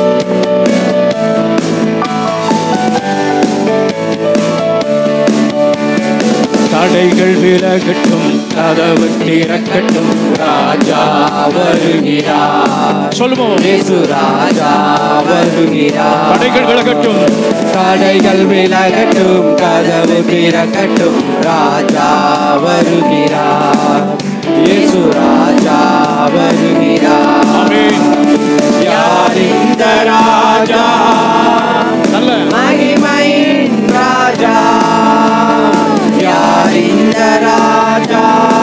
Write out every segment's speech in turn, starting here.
தடைகள் விலகட்டும் கதவு திறக்கட்டும் ராஜா வருகிறார் சொல்லுவோம் இயேசு ராஜா வருகிறார் தடைகள் விலகட்டும் தடைகள் விலகட்டும் கதவு திறக்கட்டும் ராஜா வருகிறார் இயேசு ராஜா வருகிறார் ஆமென் யார் இந்த ராஜா நல்ல மகிமையின் ராஜா யார் இந்த ராஜா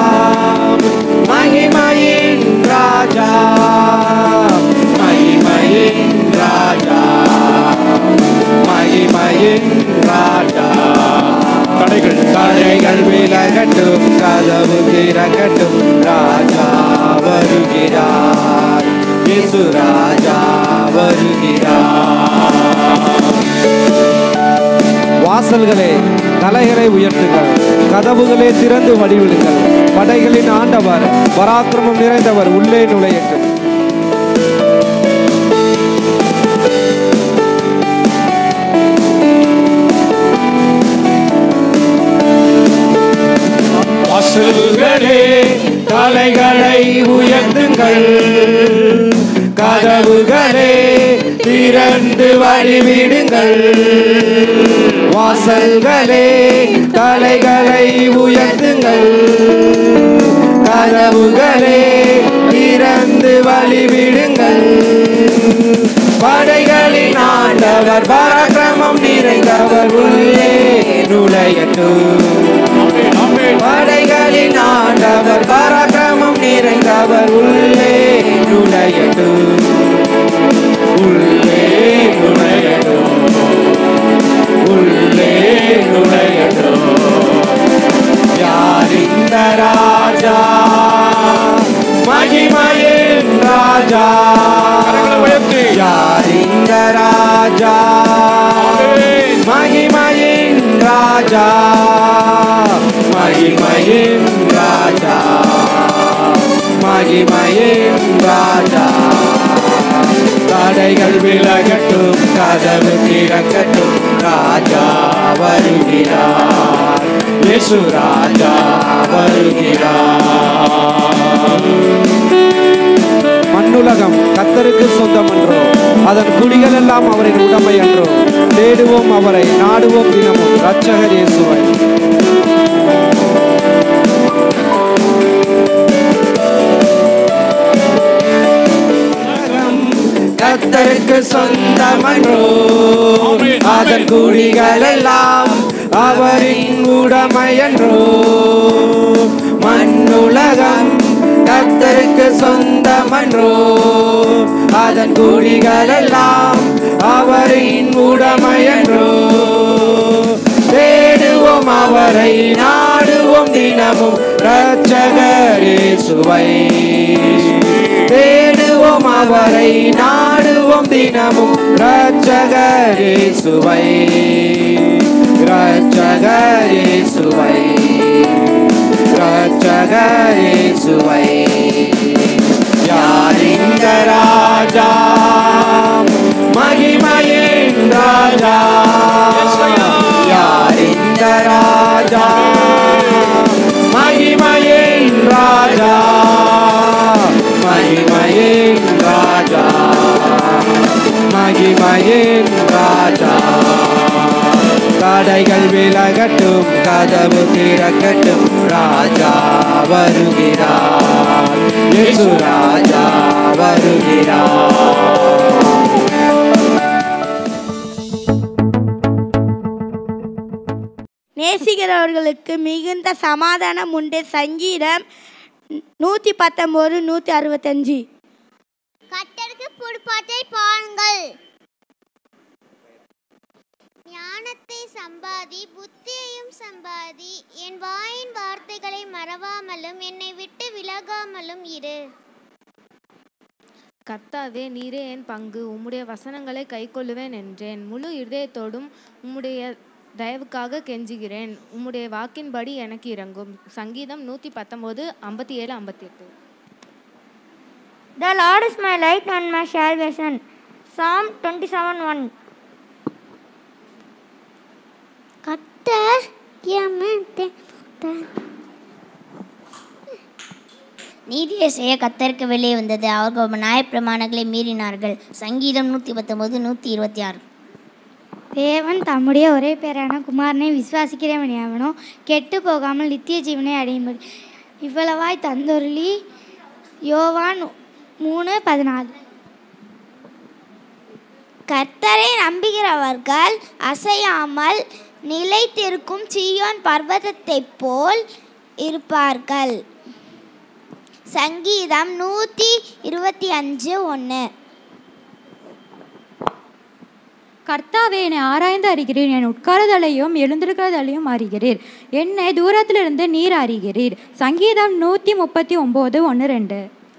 மகிமையின் ராஜா மகிமையின் ராஜா மகிமையின் ராஜா தடைகள் தடைகள் விலகட்டும் கதவு திறக்கட்டும் ராஜா வருகிறார் இயேசு ராஜா வருகிறார் வாசல்களே தலைகளை உயர்த்துங்கள் கதவுகளே திறந்து வடிவிடுங்கள் படைகளின் ஆண்டவர் பராக்கிரமம் நிறைந்தவர் உள்ளே நுழையட்டும் வாசல்களே தலைகளை உயர்த்துங்கள் கதவுகளே திறந்து வழிவிடுங்கள் வாசல்களே தலைகளை உயர்த்துங்கள் கதவுகளே திறந்து வழிவிடுங்கள் படைகளின் ஆண்டவர் பராக்கிரமம் நிறைந்தவர் உள்ளே நுழையட்டும் ஆமென் ஆமென் படைகளின் ஆண்டவர் பராக்கிரமம் நிறைந்தவர் உள்ளே நுழையட்டும் உள்ளே நுழையட்டும் உள்ளே நுழையட்டும் யார் இந்த ராஜா மகிமையின் ராஜா கரங்களை உயர்த்தி. யார் இந்த ராஜா ஆமென். மகிமையின் ராஜா மகிமையின் ராஜா மகிமையின் ராஜா தடைகள் விலகட்டும் கதவு திறக்கட்டும் ராஜா வருகிறார் இயேசு ராஜா வருகிறார் மண்ணுலகம் கத்தருக்கு சொந்தம் என்றோ அதன் குடிகள் எல்லாம் அவரின் உடமை என்றோ தேடுவோம் அவரை நாடுவோம் தினமும் ரட்சகர் இயேசுவை கத்தருக்கு சொந்தமன்றோ ஆமென், அதன் ஆமென். குடிகள் எல்லாம் அவரின் உடமையன்றோ மண்ணுலகம் கத்தருக்கு சொந்தமன்றோ அதன் குடிகள் எல்லாம் அவரின் உடமையன்றோ தேடுவோம் அவரை நாடுவோம் தினமும் ரட்சகரே சுவை தேடுவோம் அவரை நாடுவோம் தினமும் ரட்சகரே சுவை ரட்சகரே சுவை ரட்சகரே சுவை யார் இந்த ராஜா மகிமையின் ராஜா யார் இந்த ராஜா மகிமையின் ராஜா மகிமையின் ராஜா மகிமையின் ராஜா தடைகள் விலகட்டும் கதவு திறக்கட்டும் ராஜா வருகிறார் இயேசு ராஜா வருகிறார் நேசிக்கிறவர்களுக்கு மிகுந்த சமாதானம் உண்டு சங்கீதம் நூற்றி பத்தொம்போது நூற்றி அறுபத்தஞ்சு கர்த்தருக்கு புடுப்பாட்டை பாருங்கள் ஞானத்தை சம்பாதி புத்தியையும் சம்பாதி என் வாயின் வார்த்தைகளை மறவாமலும் என்னை விட்டு விலகாமலும் இரு கர்த்தாவே நீரே என் பங்கு உம்முடைய வசனங்களை கைக்கொள்ளுவேன் என்றேன் முழு இருதயத்தோடும் உம்முடைய தயவுக்காக கெஞ்சுகிறேன் உம்முடைய வாக்கின்படி எனக்கு இறங்கும் சங்கீதம் நூற்றி பத்தொம்போது ஐம்பத்தி ஏழு ஐம்பத்தி எட்டு The Lord is my light and my salvation. Psalm twenty seven one கத்தர் நீதியை செய்ய கத்தருக்கு வெளியே வந்தது அவர்கள் நியாயப்பிரமாணங்களை மீறினார்கள் சங்கீதம் நூற்றி பத்தொம்போது நூற்றி இருபத்தி ஆறு தேவன் தம்முடைய ஒரே பேரான குமாரனை விசுவாசிக்கிறவன் எவனோ கெட்டு போகாமல் நித்திய ஜீவனை அடையும்படி இவ்வளவாய் தந்தொருளி யோவான் மூணு பதினாலு கர்த்தரை நம்புகிறவர்கள் அசையாமல் நிலைத்திருக்கும் சீயோன் பர்வதத்தைப் போல் இருப்பார்கள் சங்கீதம் நூற்றி இருபத்தி அஞ்சு ஒன்று கர்த்தாவே என்னை ஆராய்ந்து அறிகிறீர் என் உட்காருதலையும் எழுந்திருக்கிறதலையும் அறிகிறீர் என்னை தூரத்திலிருந்து நீர் அறிகிறீர் சங்கீதம் நூற்றி முப்பத்தி ஒம்பது ஒன்று ரெண்டு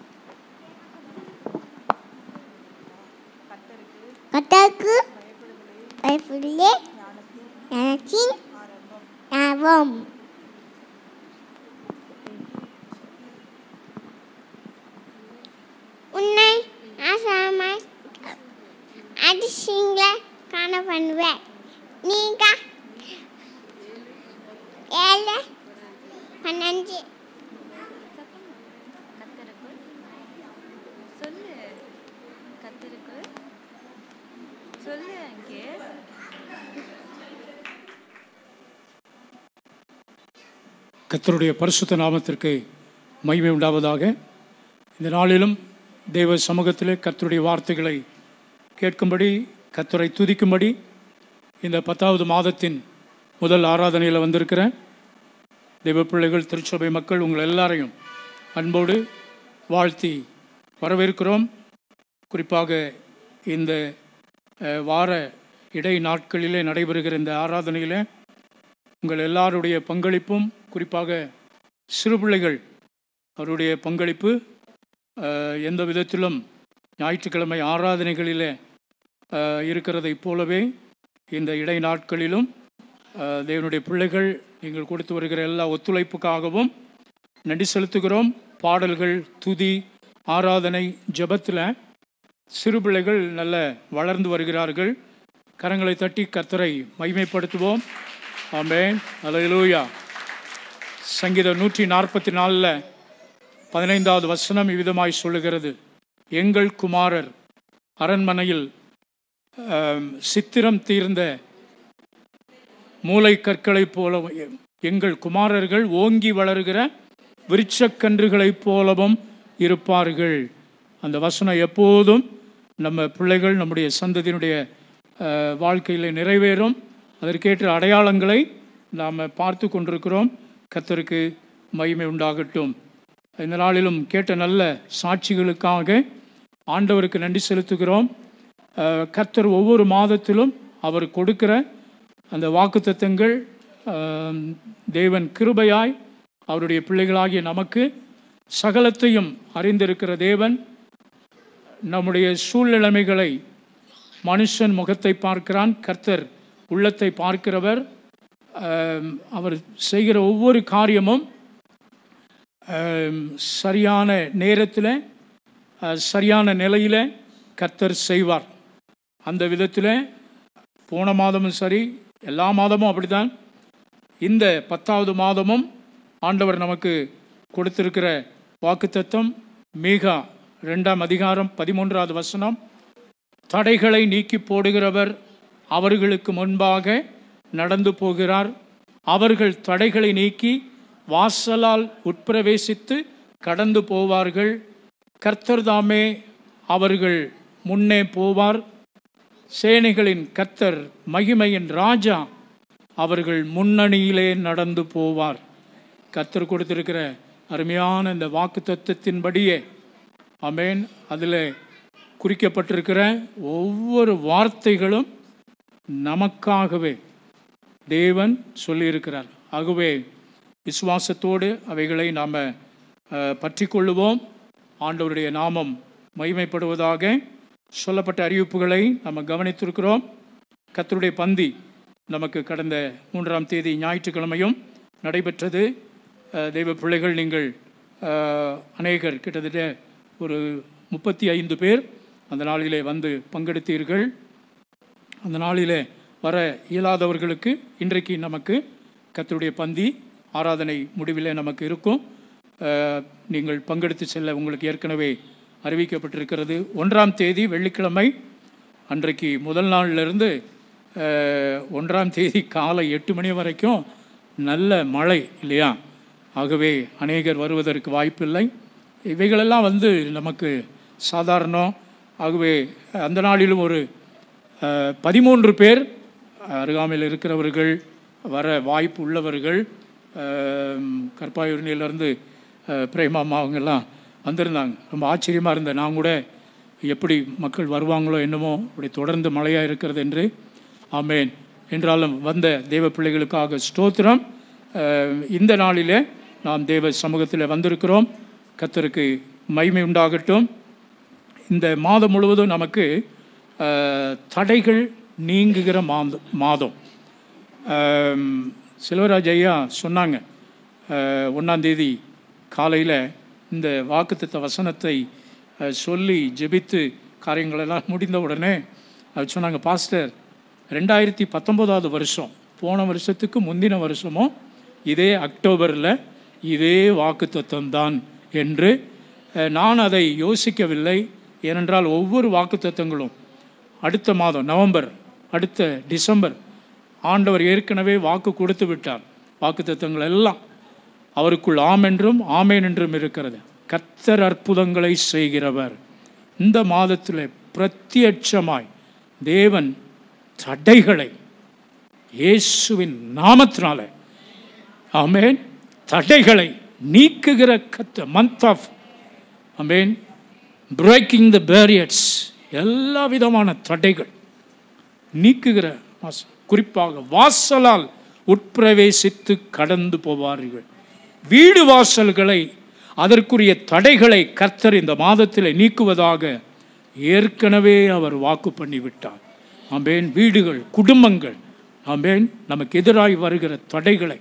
கர்த்தருக்கு பயப்படுதலே ஞானத்தின் ஞாபகம் உன்னை ஆசாமாய் அதிசயங்களை காண பண்ணுவேன் நீங்க ஏழு பன்னெண்டு கர்த்தருடைய பரிசுத்த நாமத்திற்கு மகிமை உண்டாவதாக இந்த நாளிலும் தேவ சமூகத்திலே கர்த்தருடைய வார்த்தைகளை கேட்கும்படி கர்த்தரை துதிக்கும்படி இந்த பத்தாவது மாதத்தின் முதல் ஆராதனையில் வந்திருக்கிற தெய்வ பிள்ளைகள் திருச்சபை மக்கள் உங்கள் எல்லாரையும் அன்போடு வாழ்த்தி வரவேற்கிறோம் குறிப்பாக இந்த அஹ், வார இடை நாட்களிலே நடைபெறுகிற இந்த ஆராதனையில் உங்கள் எல்லாருடைய பங்களிப்பும் குறிப்பாக சிறு பிள்ளைகள் அவருடைய பங்களிப்பு அஹ், எந்த விதத்திலும் ஞாயிற்றுக்கிழமை ஆராதனைகளிலே அஹ், இருக்கிறதைப் போலவே இந்த இடை நாட்களிலும் அஹ், தேவனுடைய பிள்ளைகள் நீங்கள் கொடுத்து வருகிற எல்லா ஒத்துழைப்புக்காகவும் நன்றி செலுத்துகிறோம் பாடல்கள் துதி ஆராதனை ஜெபத்தில் சிறு பிள்ளைகள் நல்ல வளர்ந்து வருகிறார்கள் கரங்களை தட்டி கர்த்தரை மகிமைப்படுத்துவோம் ஆமென் அல்லேலூயா சங்கீதம் நூற்றி நாற்பத்தி நாலில் பதினைந்தாவது வசனம் இவ்விதமாய் சொல்லுகிறது எங்கள் குமாரர் அரண்மனையில் ஆம், சித்திரம் தீர்ந்த மூளை கற்களைப் போல எங்கள் குமாரர்கள் ஓங்கி வளருகிற விருட்சக்கன்றுகளைப் போலவும் இருப்பார்கள் அந்த வசனம் எப்போதும் நம்ம பிள்ளைகள் நம்முடைய சந்ததியினுடைய அஹ், வாழ்க்கையில் நிறைவேறும் அதற்கேற்ற அடையாளங்களை நாம் பார்த்து கொண்டிருக்கிறோம் கர்த்தருக்கு மகிமை உண்டாகட்டும் இந்த நாளிலும் கேட்ட நல்ல சாட்சிகளுக்காக ஆண்டவருக்கு நன்றி செலுத்துகிறோம் அஹ், கர்த்தர் ஒவ்வொரு மாதத்திலும் அவர் கொடுக்கிற அந்த வாக்குத்தத்தங்கள் ஆம், தேவன் கிருபையாய் அவருடைய பிள்ளைகளாகிய நமக்கு சகலத்தையும் அறிந்திருக்கிற தேவன் நம்முடைய சூழ்நிலைமைகளை மனுஷன் முகத்தை பார்க்கிறான் கர்த்தர் உள்ளத்தை பார்க்கிறவர் ஆம், அவர் செய்கிற ஒவ்வொரு காரியமும் ஆம், சரியான நேரத்தில் அஹ், சரியான நிலையில் கர்த்தர் செய்வார் அந்த விதத்தில் போன மாதமும் சரி எல்லா மாதமும் அப்படித்தான் இந்த பத்தாவது மாதமும் ஆண்டவர் நமக்கு கொடுத்திருக்கிற வாக்குத்தத்தம் மீகா ரெண்டாம் அதிகாரம் பதிமூன்றாவது வசனம் தடைகளை நீக்கி போடுகிறவர் அவர்களுக்கு முன்பாக நடந்து போகிறார் அவர்கள் தடைகளை நீக்கி வாசலால் உட்பிரவேசித்து கடந்து போவார்கள் கர்த்தர் தாமே அவர்கள் முன்னே போவார் சேனைகளின் கர்த்தர் மகிமையின் ராஜா அவர்கள் முன்னணியிலே நடந்து போவார் கர்த்தர் கொடுத்திருக்கிற அருமையான இந்த வாக்கு தத்துவத்தின்படியே அமேன் அதில் குறிக்கப்பட்டிருக்கிற ஒவ்வொரு வார்த்தைகளும் நமக்காகவே தேவன் சொல்லியிருக்கிறார் ஆகவே விசுவாசத்தோடு அவைகளை நாம் பற்றி கொள்ளுவோம் ஆண்டவருடைய நாமம் மகிமைப்படுவதாக சொல்லப்பட்ட அறிவிப்புகளை நம்ம கவனித்திருக்கிறோம் கர்த்தருடைய பந்தி நமக்கு கடந்த மூன்றாம் தேதி ஞாயிற்றுக்கிழமையும் நடைபெற்றது அஹ், தெய்வ பிள்ளைகள் நீங்கள் அஹ், அநேகர் கிட்டத்தட்ட ஒரு முப்பத்தி ஐந்து பேர் அந்த நாளிலே வந்து பங்கெடுத்தீர்கள் அந்த நாளிலே வர இயலாதவர்களுக்கு இன்றைக்கு நமக்கு கர்த்தருடைய பந்தி ஆராதனை முடிவிலே நமக்கு இருக்கும் அஹ், நீங்கள் பங்கெடுத்து செல்ல உங்களுக்கு ஏற்கனவே அறிவிக்கப்பட்டிருக்கிறது ஒன்றாம் தேதி வெள்ளிக்கிழமை அன்றைக்கு முதல் நாளிலிருந்து அஹ், ஒன்றாம் தேதி காலை எட்டு மணி வரைக்கும் நல்ல மழை இல்லையா ஆகவே அநேகர் வருவதற்கு வாய்ப்பில்லை இவைகளெல்லாம் வந்து நமக்கு சாதாரணம் ஆகவே அந்த நாளிலும் ஒரு அஹ், பதிமூன்று பேர் அருகாமையில் இருக்கிறவர்கள் வர வாய்ப்பு உள்ளவர்கள் கற்பாயூர்னியிலேருந்து பிரேமாமா அவங்கெல்லாம் வந்திருந்தாங்க ரொம்ப ஆச்சரியமாக இருந்தேன் நான் கூட எப்படி மக்கள் வருவாங்களோ என்னமோ அப்படி தொடர்ந்து மழையாக இருக்கிறது என்று ஆமேன் என்றாலும் வந்த தேவ பிள்ளைகளுக்காக ஸ்தோத்திரம் அஹ், இந்த நாளிலே நாம் தேவ சமூகத்தில் வந்திருக்கிறோம் கர்த்தருக்கு மகிமை உண்டாகட்டும் இந்த மாதம் முழுவதும் நமக்கு அஹ், தடைகள் நீங்குகிற மாதம் மாதம் அஹ், செல்வராஜ் ஐயா சொன்னாங்க அஹ், ஒண்ணாந்தேதி காலையில் இந்த வாக்குத்தத்த வசனத்தை அஹ், சொல்லி ஜெபித்து காரியங்களெல்லாம் முடிந்த உடனே அவர் சொன்னாங்க பாஸ்டர் ரெண்டாயிரத்தி பத்தொம்போதாவது வருஷம் போன வருஷத்துக்கு முந்தின வருஷமும் இதே அக்டோபரில் இதே வாக்குத்தத்தம் தான் என்று அஹ், நான் அதை யோசிக்கவில்லை ஏனென்றால் ஒவ்வொரு வாக்குத்தத்தங்களும் அடுத்த மாதம் நவம்பர் அடுத்த டிசம்பர் ஆண்டவர் ஏற்கனவே வாக்கு கொடுத்து விட்டார் வாக்குத்தத்தங்கள் எல்லாம் அவருக்குள் ஆம் என்றும் ஆமேன் என்றும் இருக்கிறது கர்த்தர் அற்புதங்களை செய்கிறவர் இந்த மாதத்தில் பிரத்யட்சமாய் தேவன் தடைகளை இயேசுவின் நாமத்தினால ஆமேன் தடைகளை நீக்குகிற கத்த மந்த் ஆஃப் ஆமேன் பிரேக்கிங் த பேரியர்ஸ் எல்லா விதமான தடைகள் நீக்குகிற மாசம் குறிப்பாக வாசலால் உட்பிரவேசித்து கடந்து போவார்கள் வீடு வாசல்களை அதற்குரிய தடைகளை கர்த்தர் இந்த மாதத்தில் நீக்குவதாக ஏற்கனவே அவர் வாக்கு பண்ணிவிட்டார் ஆம்பேன் வீடுகள் குடும்பங்கள் ஆம்பேன் நமக்கு எதிராய் வருகிற தடைகளை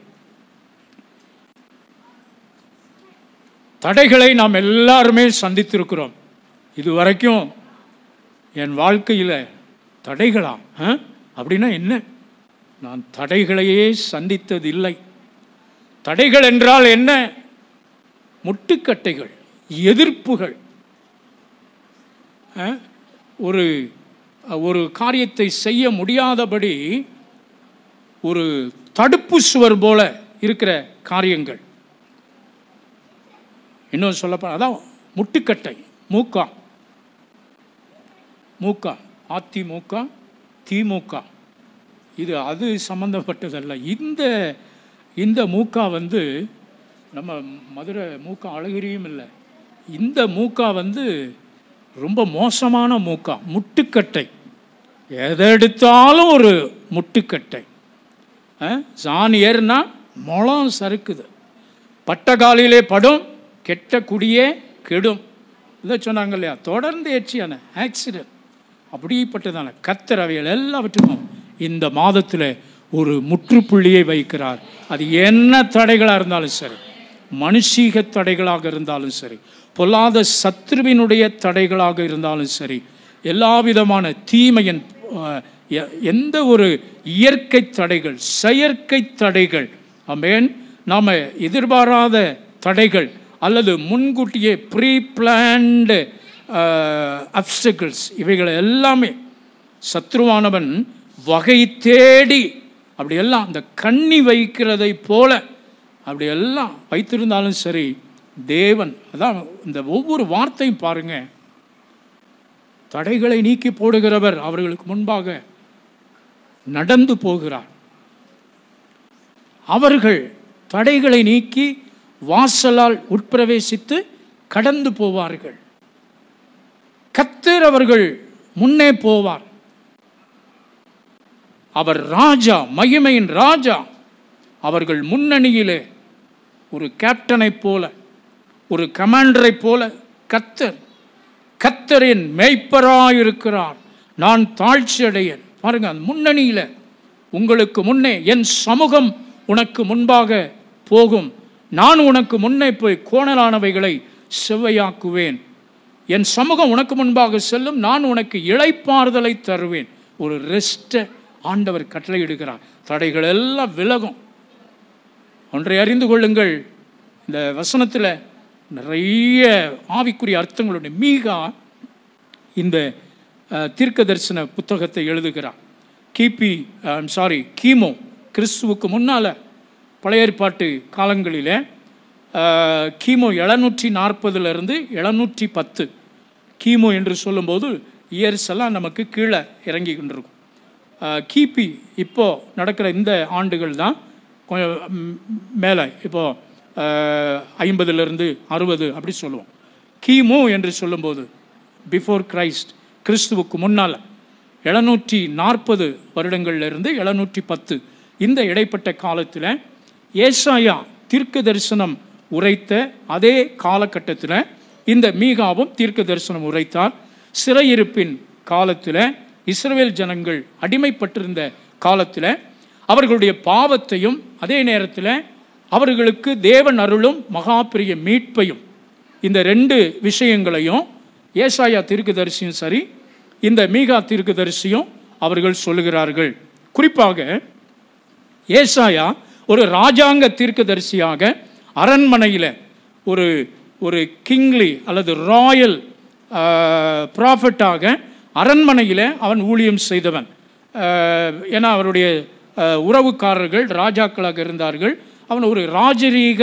தடைகளை நாம் எல்லாருமே சந்தித்திருக்கிறோம் இது வரைக்கும் என் வாழ்க்கையில் தடைகளா ஆ? அப்படின்னா என்ன நான் தடைகளையே சந்தித்ததில்லை தடைகள் என்றால் என்ன முட்டுக்கட்டைகள் எதிர்ப்புகள் ஆ? ஒரு ஒரு காரியத்தை செய்ய முடியாதபடி ஒரு தடுப்பு சுவர் போல இருக்கிற காரியங்கள் இன்னும் சொல்லப்போ அதான் முட்டுக்கட்டை மூக்கா மூக்கா அதிமுக திமுக இது அது சம்பந்தப்பட்டதல்ல இந்த இந்த மூக்கா வந்து நம்ம மதுரை மூக்கா அழகிரியும் இல்லை இந்த மூக்கா வந்து ரொம்ப மோசமான மூக்கா முட்டுக்கட்டை எதை எடுத்தாலும் ஒரு முட்டுக்கட்டை அஹ், சாணி ஏறுனா முளம் சறுக்குது பட்டகாலிலே படும் கெட்ட குடியே கெடும் இதை சொன்னாங்க இல்லையா தொடர்ந்து எச்சியான ஆக்சிடென்ட் அப்படிப்பட்டதான கத்தர் அவைகள் எல்லாவற்றுக்கும் இந்த மாதத்தில் ஒரு முற்றுப்புள்ளியை வைக்கிறார் அது என்ன தடைகளாக இருந்தாலும் சரி மனுஷீக தடைகளாக இருந்தாலும் சரி பொல்லாத சத்ருவினுடைய தடைகளாக இருந்தாலும் சரி எல்லா விதமான தீமையின் அஹ், எ- எந்த ஒரு இயற்கை தடைகள் செயற்கை தடைகள் ஆமென் நாம் எதிர்பாராத தடைகள் அல்லது முன்கூட்டியே ப்ரீ பிளான்டு அப்டிகல்ஸ் இவைகள் எல்லாமே சத்ருவானவன் வகை தேடி அப்படியெல்லாம் அந்த கண்ணி வைக்கிறதை போல அப்படியெல்லாம் வைத்திருந்தாலும் சரி தேவன் அதான் இந்த ஒவ்வொரு வார்த்தையும் பாருங்க தடைகளை நீக்கி போடுகிறவர் அவர்களுக்கு முன்பாக நடந்து போகிறார் அவர்கள் தடைகளை நீக்கி வாசலால் உட்பிரவேசித்து கடந்து போவார்கள் கத்தர் அவர்கள் முன்னே போவார் அவர் ராஜா மகிமையின் ராஜா அவர்கள் முன்னணியிலே ஒரு கேப்டனைப் போல ஒரு கமாண்டரைப் போல கத்தர் கத்தரின் மேய்ப்பராயிருக்கிறார் நான் தாழ்ச்சி அடையேன் பாருங்க அந்த முன்னணியில் உங்களுக்கு முன்னே என் சமூகம் உனக்கு முன்பாக போகும் நான் உனக்கு முன்னே போய் கோணலானவைகளை செவ்வையாக்குவேன் என் சமூகம் உனக்கு முன்பாக செல்லும் நான் உனக்கு இளைப்பாறுதலை தருவேன் ஒரு ரெஸ்ட்டை ஆண்டவர் கட்டளையிடுகிறார் தடைகள் எல்லாம் விலகும் ஒன்றை அறிந்து கொள்ளுங்கள் இந்த வசனத்தில் நிறைய ஆவிக்குரிய அர்த்தங்களுடைய மீகா இந்த அஹ், தீர்க்க தரிசன புத்தகத்தை எழுதுகிறார் கிபி சாரி கீமோ கிறிஸ்துவுக்கு முன்னால் பழைய ஏற்பாட்டு காலங்களில் அஹ், கிமு எழுநூற்றி நாற்பதுலேருந்து எழுநூற்றி பத்து கிமு என்று சொல்லும்போது இயர்ஸ் எல்லாம் நமக்கு கீழே இறங்கி கொண்டிருக்கும் அஹ், கிபி இப்போ நடக்கிற இந்த ஆண்டுகள் தான் கொஞ்சம் ம், மேலே இப்போ ஐம்பதுலேருந்து அறுபது அப்படி சொல்லுவோம் கிமு என்று சொல்லும்போது பிஃபோர் கிரைஸ்ட் கிறிஸ்துவுக்கு முன்னால் எழுநூற்றி நாற்பது வருடங்கள்லேருந்து எழுநூற்றி பத்து இந்த இடைப்பட்ட காலத்தில் ஏசாயா தீர்க்க தரிசனம் உரைத்த அதே காலகட்டத்தில் இந்த மீகாவும் தீர்க்க தரிசனம் உரைத்தார் சிறையிருப்பின் காலத்தில் இஸ்ரவேல் ஜனங்கள் அடிமைப்பட்டிருந்த காலத்தில் அவர்களுடைய பாவத்தையும் அதே நேரத்தில் அவர்களுக்கு தேவன் அருளும் மகா பெரிய மீட்பையும் இந்த ரெண்டு விஷயங்களையும் ஏசாயா தீர்க்கதரிசியும் சரி இந்த மீகா தீர்க்கதரிசியும் அவர்கள் சொல்லுகிறார்கள் குறிப்பாக ஏசாயா ஒரு ராஜாங்க தீர்க்கதரிசியாக அரண்மனையில் ஒரு ஒரு கிங்லி அல்லது ராயல் ப்ராஃபட்டாக அரண்மனையில் அவன் ஊழியம் செய்தவன் ஆஹ், ஏன்னா அவருடைய ஆஹ், உறவுக்காரர்கள் ராஜாக்களாக இருந்தார்கள் அவன் ஒரு ராஜரீக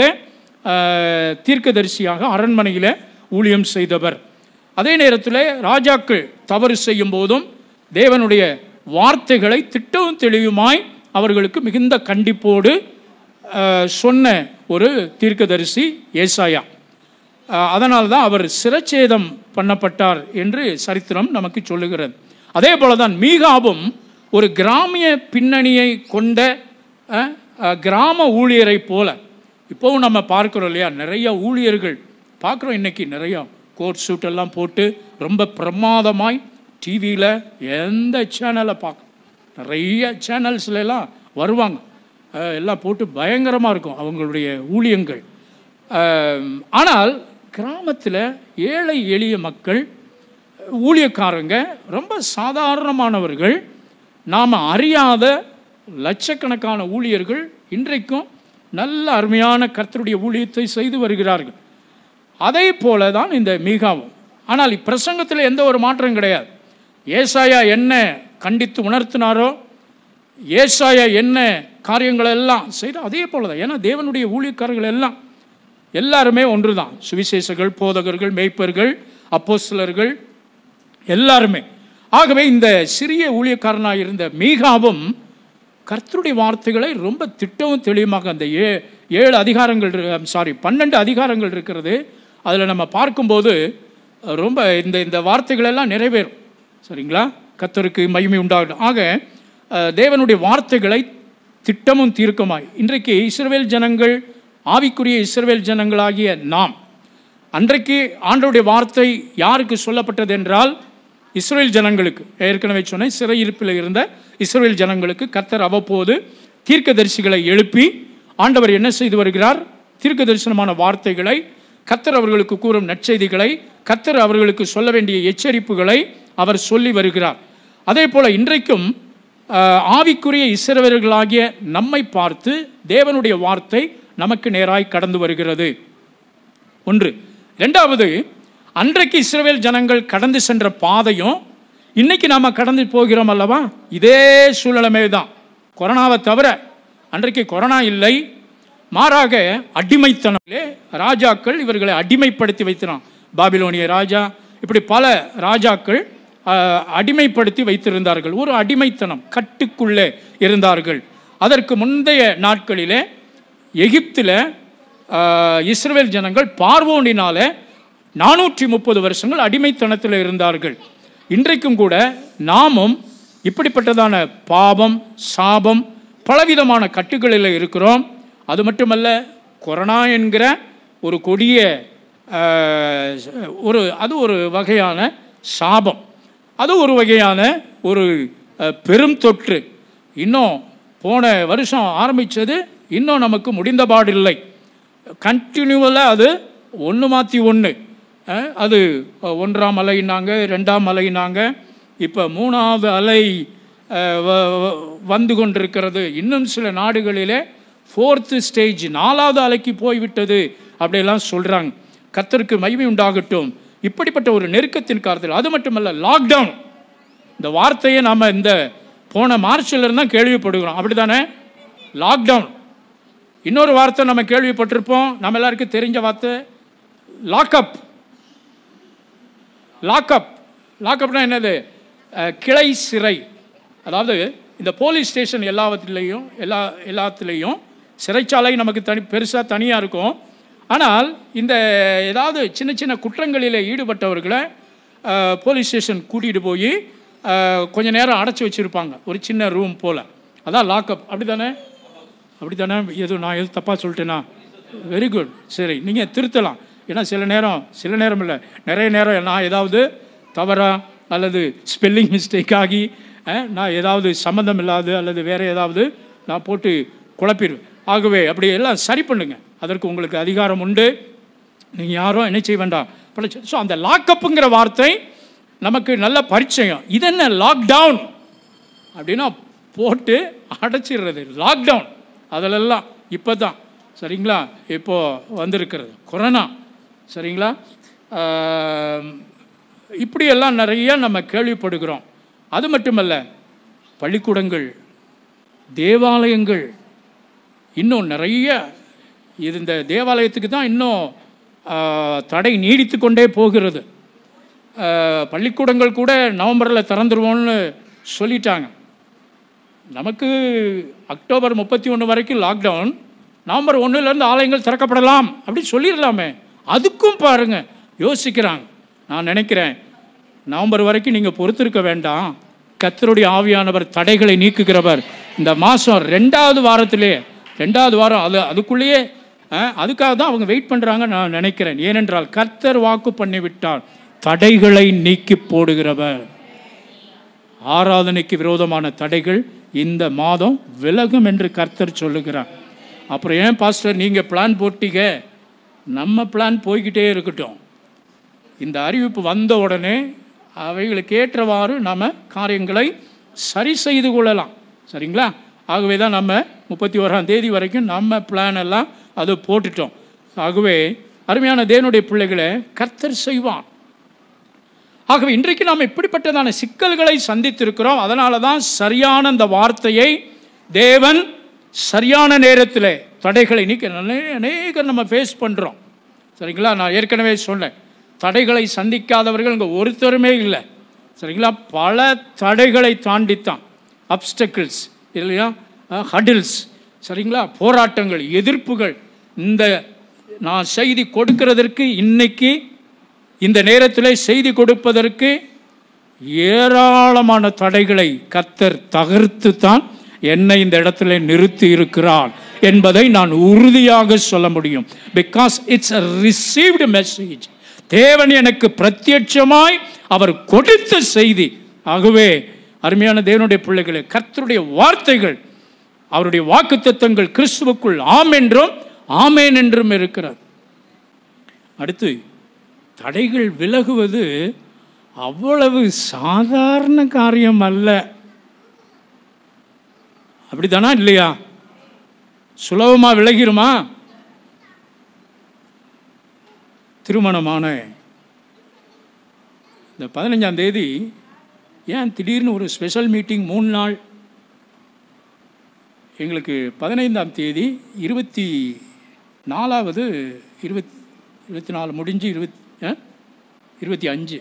ஆஹ், தீர்க்கதரிசியாக அரண்மனையில் ஊழியம் செய்தவர் அதே நேரத்தில் ராஜாக்கள் தவறு செய்யும் போதும் தேவனுடைய வார்த்தைகளை திட்டவும் தெளிவுமாய் அவர்களுக்கு மிகுந்த கண்டிப்போடு ஆஹ், சொன்ன ஒரு தீர்க்கதரிசி ஏசாயா அதனால் தான் அவர் சிரச்சேதம் பண்ணப்பட்டார் என்று சரித்திரம் நமக்கு சொல்லுகிறது அதே போல தான் மீகாவும் ஒரு கிராமிய பின்னணியை கொண்ட அஹ், அஹ், கிராம ஊழியரை போல இப்போவும் நம்ம பார்க்குறோம் இல்லையா நிறைய ஊழியர்கள் பார்க்குறோம் இன்னைக்கு நிறையா கோட் சூட் எல்லாம் போட்டு ரொம்ப பிரமாதமாய் டிவியில் எந்த சேனலை பார்க்க நிறைய சேனல்ஸ்ல எல்லாம் வருவாங்க அஹ், எல்லாம் போட்டு பயங்கரமாக இருக்கும் அவங்களுடைய ஊழியங்கள் அஹ், ஆனால் கிராமத்தில் ஏழை எளிய மக்கள் ஊழியக்காரங்க ரொம்ப சாதாரணமானவர்கள் நாம் அறியாத லட்சக்கணக்கான ஊழியர்கள் இன்றைக்கும் நல்ல அருமையான கர்த்தருடைய ஊழியத்தை செய்து வருகிறார்கள் அதே போல தான் இந்த மீகாவும் ஆனால் இப்பிரசங்கத்தில் எந்த ஒரு மாற்றம் கிடையாது ஏசாயா என்ன கண்டித்து உணர்த்தினாரோ ஏசாயா என்ன காரியங்கள் எல்லாம் செய்த அதே போல தான் ஏன்னா தேவனுடைய ஊழியக்காரர்கள் எல்லாம் எல்லாருமே ஒன்று தான் சுவிசேஷர்கள் போதகர்கள் மேய்ப்பர்கள் அப்போஸ்தலர்கள் எல்லாருமே ஆகவே இந்த சிறிய ஊழியக்காரனாக இருந்த மீகாவும் கர்த்தருடைய வார்த்தைகளை ரொம்ப திட்டவும் தெளிவுமாக அந்த ஏ ஏழு அதிகாரங்கள் சாரி பன்னெண்டு அதிகாரங்கள் இருக்கிறது அதில் நம்ம பார்க்கும்போது அஹ், ரொம்ப இந்த இந்த வார்த்தைகள் எல்லாம் நிறைவேறும் சரிங்களா கர்த்தருக்கு மகிமை உண்டாகட்டும் ஆக அஹ், தேவனுடைய வார்த்தைகளை திட்டமும் தீர்க்கமாய் இன்றைக்கு இஸ்ரவேல் ஜனங்கள் ஆவிக்குரிய இஸ்ரவேல் ஜனங்களாகிய நாம் அன்றைக்கு ஆண்டவருடைய வார்த்தை யாருக்கு சொல்லப்பட்டது என்றால் இஸ்ரேல் ஜனங்களுக்கு ஏற்கனவே சொன்னேன் சிறையிருப்பில் இருந்த இஸ்ரேல் ஜனங்களுக்கு கர்த்தர் அவ்வப்போது தீர்க்கதரிசிகளை எழுப்பி ஆண்டவர் என்ன செய்து வருகிறார் தீர்க்க தரிசனமான வார்த்தைகளை கர்த்தர் அவர்களுக்கு கூறும் நற்செய்திகளை கர்த்தர் அவர்களுக்கு சொல்ல வேண்டிய எச்சரிப்புகளை அவர் சொல்லி வருகிறார் அதே போல இன்றைக்கும் ஆஹ், ஆவிக்குரிய இஸ்ரவேலர்களாகிய நம்மை பார்த்து தேவனுடைய வார்த்தை நமக்கு நேராய் கடந்து வருகிறது ஒன்று ரெண்டாவது அன்றைக்கு இஸ்ரவேல் ஜனங்கள் கடந்து சென்ற பாதையும் இன்னைக்கு நாம் கடந்து போகிறோம் அல்லவா இதே சூழ்நிலைமை தான் கொரோனாவை தவிர அன்றைக்கு கொரோனா இல்லை மாறாக அடிமைத்தனத்திலே ராஜாக்கள் இவர்களை அடிமைப்படுத்தி வைத்தினான் பாபிலோனிய ராஜா இப்படி பல ராஜாக்கள் ஆஹ், அடிமைப்படுத்தி வைத்திருந்தார்கள் ஒரு அடிமைத்தனம் கட்டுக்குள்ளே இருந்தார்கள் அதற்கு முந்தைய நாட்களிலே எகிப்தில் ஆஹ், இஸ்ரவேல் ஜனங்கள் பார்வோனினால நானூற்றி முப்பது வருஷங்கள் அடிமைத்தனத்தில் இருந்தார்கள் இன்றைக்கும் கூட நாமும் இப்படிப்பட்டதான பாவம் சாபம் பலவிதமான கட்டுகளில் இருக்கிறோம் அது மட்டுமல்ல கொரோனா என்கிற ஒரு கொடிய ஆஹ், ஒரு அது ஒரு வகையான சாபம் அது ஒரு வகையான ஒரு அஹ், பெரும் தொற்று இன்னும் போன வருஷம் ஆரம்பித்தது இன்னும் நமக்கு முடிந்தபாடில்லை கண்டினியூவலாக அது ஒன்று மாற்றி ஒன்று அஹ், அது ஒன்றாம் அலைனாங்க ரெண்டாம் அலைனாங்க இப்போ மூணாவது அலை அஹ், வ- வ- வந்து கொண்டிருக்கிறது இன்னும் சில நாடுகளிலே ஃபோர்த்து ஸ்டேஜ் நாலாவது அலைக்கு போய்விட்டது அப்படியெல்லாம் சொல்கிறாங்க கத்தருக்கு மகிமை உண்டாகட்டும் இப்படிப்பட்ட ஒரு நெருக்கத்தின் காலத்தில் அது மட்டுமல்ல லாக்டவுன் இந்த வார்த்தையை நாம் இந்த போன மார்ச்ல இருந்து தான் கேள்விப்படுகிறோம் அப்படி தானே லாக்டவுன் இன்னொரு வார்த்தை நம்ம கேள்விப்பட்டிருப்போம் நம்ம எல்லாருக்கும் தெரிஞ்ச வார்த்தை லாக்அப் லாக்அப் லாக்அப்னா என்னது அஹ், கிளை சிறை அதாவது இந்த போலீஸ் ஸ்டேஷன் எல்லாவற்றிலையும் எல்லா எல்லாத்துலேயும் சிறைச்சாலை நமக்கு தனி பெருசாக தனியாக இருக்கும் ஆனால் இந்த ஏதாவது சின்ன சின்ன குற்றங்களில் ஈடுபட்டவர்களை அஹ், போலீஸ் ஸ்டேஷன் கூட்டிகிட்டு போய் அஹ், கொஞ்ச நேரம் அடைச்சி வச்சுருப்பாங்க ஒரு சின்ன ரூம் போல் அதான் லாக்அப் அப்படி தானே அப்படி தானே எதுவும் நான் எதுவும் தப்பாக சொல்லிட்டேனா வெரி குட் சரி நீங்கள் திருத்தலாம் ஏன்னா சில நேரம் சில நேரம் இல்லை நிறைய நேரம் நான் ஏதாவது தவறா அல்லது ஸ்பெல்லிங் மிஸ்டேக் ஆகி அஹ், நான் ஏதாவது சம்மந்தம் இல்லாது அல்லது வேறு ஏதாவது நான் போட்டு குழப்பிடுவேன் ஆகவே அப்படி எல்லாம் சரி பண்ணுங்க அதற்கு உங்களுக்கு அதிகாரம் உண்டு நீங்கள் யாரும் என்ன செய்ய வேண்டாம் ஸோ அந்த லாக்கப்புங்கிற வார்த்தை நமக்கு நல்ல பரிச்சயம் இது என்ன லாக்டவுன் அப்படின்னா போட்டு அடைச்சிடுறது லாக்டவுன் அதிலெல்லாம் இப்போ தான் சரிங்களா இப்போ வந்திருக்கிறது கொரோனா சரிங்களா ஆம், இப்படியெல்லாம் நிறைய நம்ம கேள்விப்படுகிறோம் அது மட்டுமல்ல பள்ளிக்கூடங்கள் தேவாலயங்கள் இன்னும் நிறைய இது இந்த தேவாலயத்துக்கு தான் இன்னும் ஆ, தடை நீடித்து கொண்டே போகிறது ஆ, பள்ளிக்கூடங்கள் கூட நவம்பரில் திறந்துருவோம்னு சொல்லிட்டாங்க நமக்கு அக்டோபர் முப்பத்தி ஒன்று வரைக்கும் லாக்டவுன் நவம்பர் ஒன்றுலேருந்து ஆலயங்கள் திறக்கப்படலாம் அப்படி சொல்லிடலாமே அதுக்கும் பாருங்க யோசிக்கிறாங்க நான் நினைக்கிறேன் நவம்பர் வரைக்கும் நீங்கள் பொறுத்திருக்க வேண்டாம் கத்தருடைய ஆவியானவர் தடைகளை நீக்குகிறவர் இந்த மாதம் ரெண்டாவது வாரத்திலே ரெண்டாவது வாரம் அது அதுக்குள்ளேயே அஹ், அதுக்காக தான் அவங்க வெயிட் பண்ணுறாங்க நான் நினைக்கிறேன் ஏனென்றால் கர்த்தர் வாக்கு பண்ணிவிட்டார் தடைகளை நீக்கி போடுகிறவர் ஆராதனைக்கு விரோதமான தடைகள் இந்த மாதம் விலகும் என்று கர்த்தர் சொல்லுகிறார் அப்புறம் ஏன் பாஸ்டர் நீங்கள் பிளான் போட்டீங்க நம்ம பிளான் போய்கிட்டே இருக்கட்டும் இந்த அறிவிப்பு வந்த உடனே அவைகளுக்கு ஏற்றவாறு நம்ம காரியங்களை சரி செய்து கொள்ளலாம் சரிங்களா ஆகவே தான் நம்ம முப்பத்தி ஓராம் தேதி வரைக்கும் நம்ம பிளான் எல்லாம் அது போட்டுட்டோம் ஆகவே அருமையான தேவனுடைய பிள்ளைகளை கர்த்தர் செய்வான் ஆகவே இன்றைக்கு நாம் இப்படிப்பட்டதான சிக்கல்களை சந்தித்திருக்கிறோம் அதனால தான் சரியான அந்த வார்த்தையை தேவன் சரியான நேரத்தில் தடைகளை நீக்க அநே- அநேகர் நம்ம ஃபேஸ் பண்ணுறோம் சரிங்களா நான் ஏற்கனவே சொன்னேன் தடைகளை சந்திக்காதவர்கள் இங்கே ஒருத்தருமே இல்லை சரிங்களா பல தடைகளை தாண்டித்தான் அப்டக்கிள்ஸ் இல்லையா ஹடில்ஸ் சரிங்களா போராட்டங்கள் எதிர்ப்புகள் இந்த நான் செய்தி கொடுக்கிறதற்கு இன்னைக்கு இந்த நேரத்தில் செய்தி கொடுப்பதற்கு ஏராளமான தடைகளை கத்தர் தகர்த்து தான் என்னை இந்த இடத்துல நிறுத்தி இருக்கிறார் என்பதை நான் உறுதியாக சொல்ல முடியும் because it's a received message தேவன் எனக்கு பிரத்யட்சமாய் அவர் கொடுத்த செய்தி ஆகவே அருமையான தேவனுடைய பிள்ளைகளே கர்த்தருடைய வார்த்தைகள் அவருடைய வாக்குத்தத்தங்கள் கிறிஸ்துவுக்குள் ஆம் என்றும் ஆமேன் என்றும் இருக்கிறார் அடுத்து தடைகள் விலகுவது அவ்வளவு சாதாரண காரியம் அல்ல அப்படிதானா இல்லையா சுலபமா விலகிருமா திருமணமான இந்த பதினஞ்சாம் தேதி ஏன் திடீர்னு ஒரு ஸ்பெஷல் மீட்டிங் மூணு நாள் எங்களுக்கு பதினைந்தாம் தேதி இருபத்தி நாலாவது இருபத் இருபத்தி நாலு முடிஞ்சு இருபத் ஆ? இருபத்தி அஞ்சு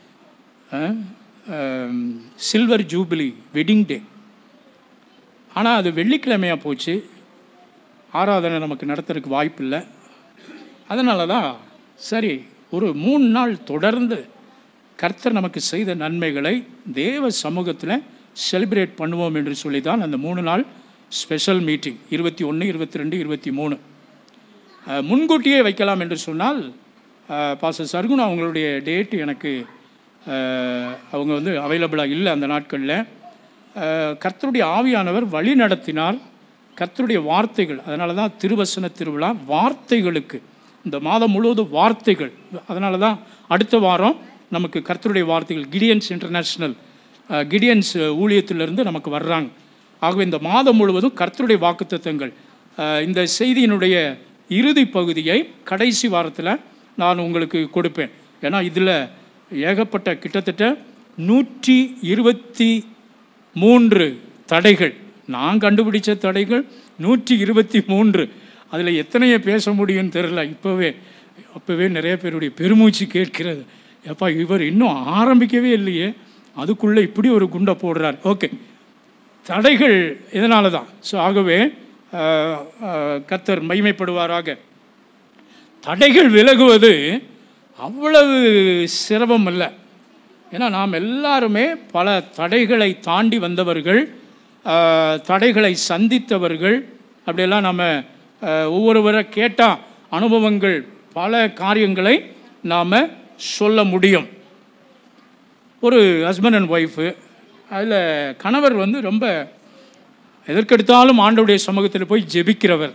சில்வர் ஜூபிலி வெட்டிங் டே ஆனால் அது வெள்ளிக்கிழமையாக போச்சு ஆராதனை நமக்கு நடத்துறதுக்கு வாய்ப்பு இல்லை அதனால தான் சரி ஒரு மூணு நாள் தொடர்ந்து கர்த்தர் நமக்கு செய்த நன்மைகளை தேவ சமூகத்தில் செலிப்ரேட் பண்ணுவோம் என்று சொல்லி தான் அந்த மூணு நாள் ஸ்பெஷல் மீட்டிங் இருபத்தி ஒன்று இருபத்தி ரெண்டு இருபத்தி மூணு அஹ், முன்கூட்டியே வைக்கலாம் என்று சொன்னால் பாச சர்குணா அவங்களுடைய டேட் எனக்கு அஹ், அவங்க வந்து அவைலபிளாக இல்லை அந்த நாட்களில் அஹ், கர்த்தருடைய ஆவியானவர் வழி நடத்தினார் கர்த்தருடைய வார்த்தைகள் அதனால தான் திருவசன திருவிழா வார்த்தைகளுக்கு இந்த மாதம் முழுவதும் வார்த்தைகள் அதனால தான் அடுத்த வாரம் நமக்கு கர்த்தருடைய வார்த்தைகள் கிடியன்ஸ் இன்டர்நேஷ்னல் அஹ், கிடியன்ஸ் ஊழியத்திலிருந்து நமக்கு வர்றாங்க ஆகவே இந்த மாதம் முழுவதும் கர்த்தருடைய வாக்குத்தத்தங்கள் அஹ், இந்த செய்தியினுடைய இறுதி பகுதியை கடைசி வாரத்தில் நான் உங்களுக்கு கொடுப்பேன் ஏன்னா இதில் ஏகப்பட்ட கிட்டத்தட்ட நூற்றி இருபத்தி மூன்று தடைகள் நான் கண்டுபிடிச்ச தடைகள் நூற்றி இருபத்தி மூன்று அதில் எத்தனையை பேச முடியும்னு தெரில இப்போவே அப்போவே நிறைய பேருடைய பெருமூச்சு கேட்கிறது எப்பா இவர் இன்னும் ஆரம்பிக்கவே இல்லையே அதுக்குள்ளே இப்படி ஒரு குண்டை போடுறார் ஓகே தடைகள் இதனால தான் ஸோ ஆகவே ஆஹ், ஆஹ், கர்த்தர் மைமைப்படுவாராக தடைகள் விலகுவது அவ்வளவு சிரமம் அல்ல ஏன்னா நாம் எல்லாருமே பல தடைகளை தாண்டி வந்தவர்கள் ஆஹ், தடைகளை சந்தித்தவர்கள் அப்படியெல்லாம் நம்ம ஆஹ், ஒவ்வொருவரை கேட்டால் அனுபவங்கள் பல காரியங்களை நாம் சொல்ல முடியும் ஒரு ஹஸ்பண்ட் அண்ட் ஒய்ஃபு அதில் கணவர் வந்து ரொம்ப எதற்கெடுத்தாலும் ஆண்டவருடைய சமூகத்தில் போய் ஜெபிக்கிறவர்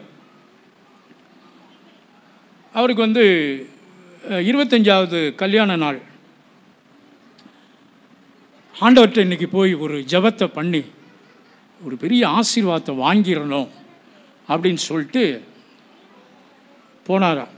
அவருக்கு வந்து அஹ், இருபத்தஞ்சாவது கல்யாண நாள் ஆண்டவர்கிட்ட இன்னைக்கு போய் ஒரு ஜெபத்தை பண்ணி ஒரு பெரிய ஆசீர்வாதத்தை வாங்கிடணும் அப்படின்னு சொல்லிட்டு போனாராம்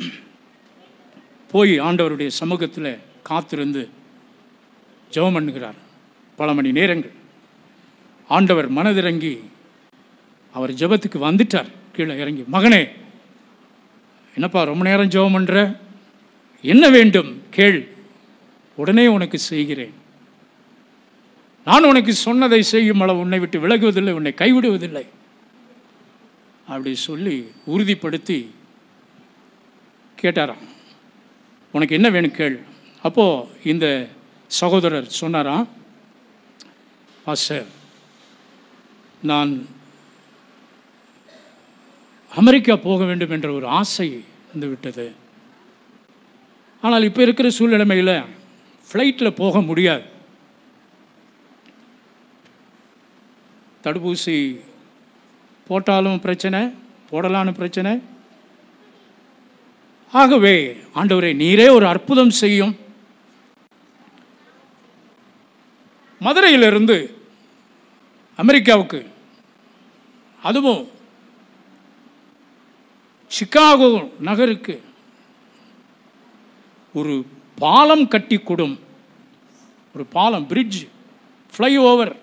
போய் ஆண்டவருடைய சமூகத்தில் காத்திருந்து ஜெபம் பண்ணுகிறார் பல மணி நேரங்கள் ஆண்டவர் மனதிறங்கி அவர் ஜெபத்துக்கு வந்துட்டார் கீழே இறங்கி மகனே என்னப்பா ரொம்ப நேரம் ஜெபம் பண்ணுற என்ன வேண்டும் கேள் உடனே உனக்கு செய்கிறேன் நான் உனக்கு சொன்னதை செய்யும் அளவு உன்னை விட்டு விலகுவதில்லை உன்னை கைவிடுவதில்லை அப்படி சொல்லி உறுதிப்படுத்தி கேட்டாராம் உனக்கு என்ன வேணும் கேள் அப்போது இந்த சகோதரர் சொன்னாராம் பாஸ்டர் நான் அமெரிக்கா போக வேண்டும் என்ற ஒரு ஆசை வந்து விட்டது ஆனால் இப்போ இருக்கிற சூழ்நிலைமையில் ஃப்ளைட்டில் போக முடியாது தடுப்பூசி போட்டாலும் பிரச்சனை போடலான்னு பிரச்சனை ஆகவே ஆண்டவரே நீரே ஒரு அற்புதம் செய்யும் மதுரையிலிருந்து அமெரிக்காவுக்கு அதுவும் சிகாகோ நகருக்கு ஒரு பாலம் கட்டி கொடும் ஒரு பாலம் பிரிட்ஜ் ஃப்ளைஓவர்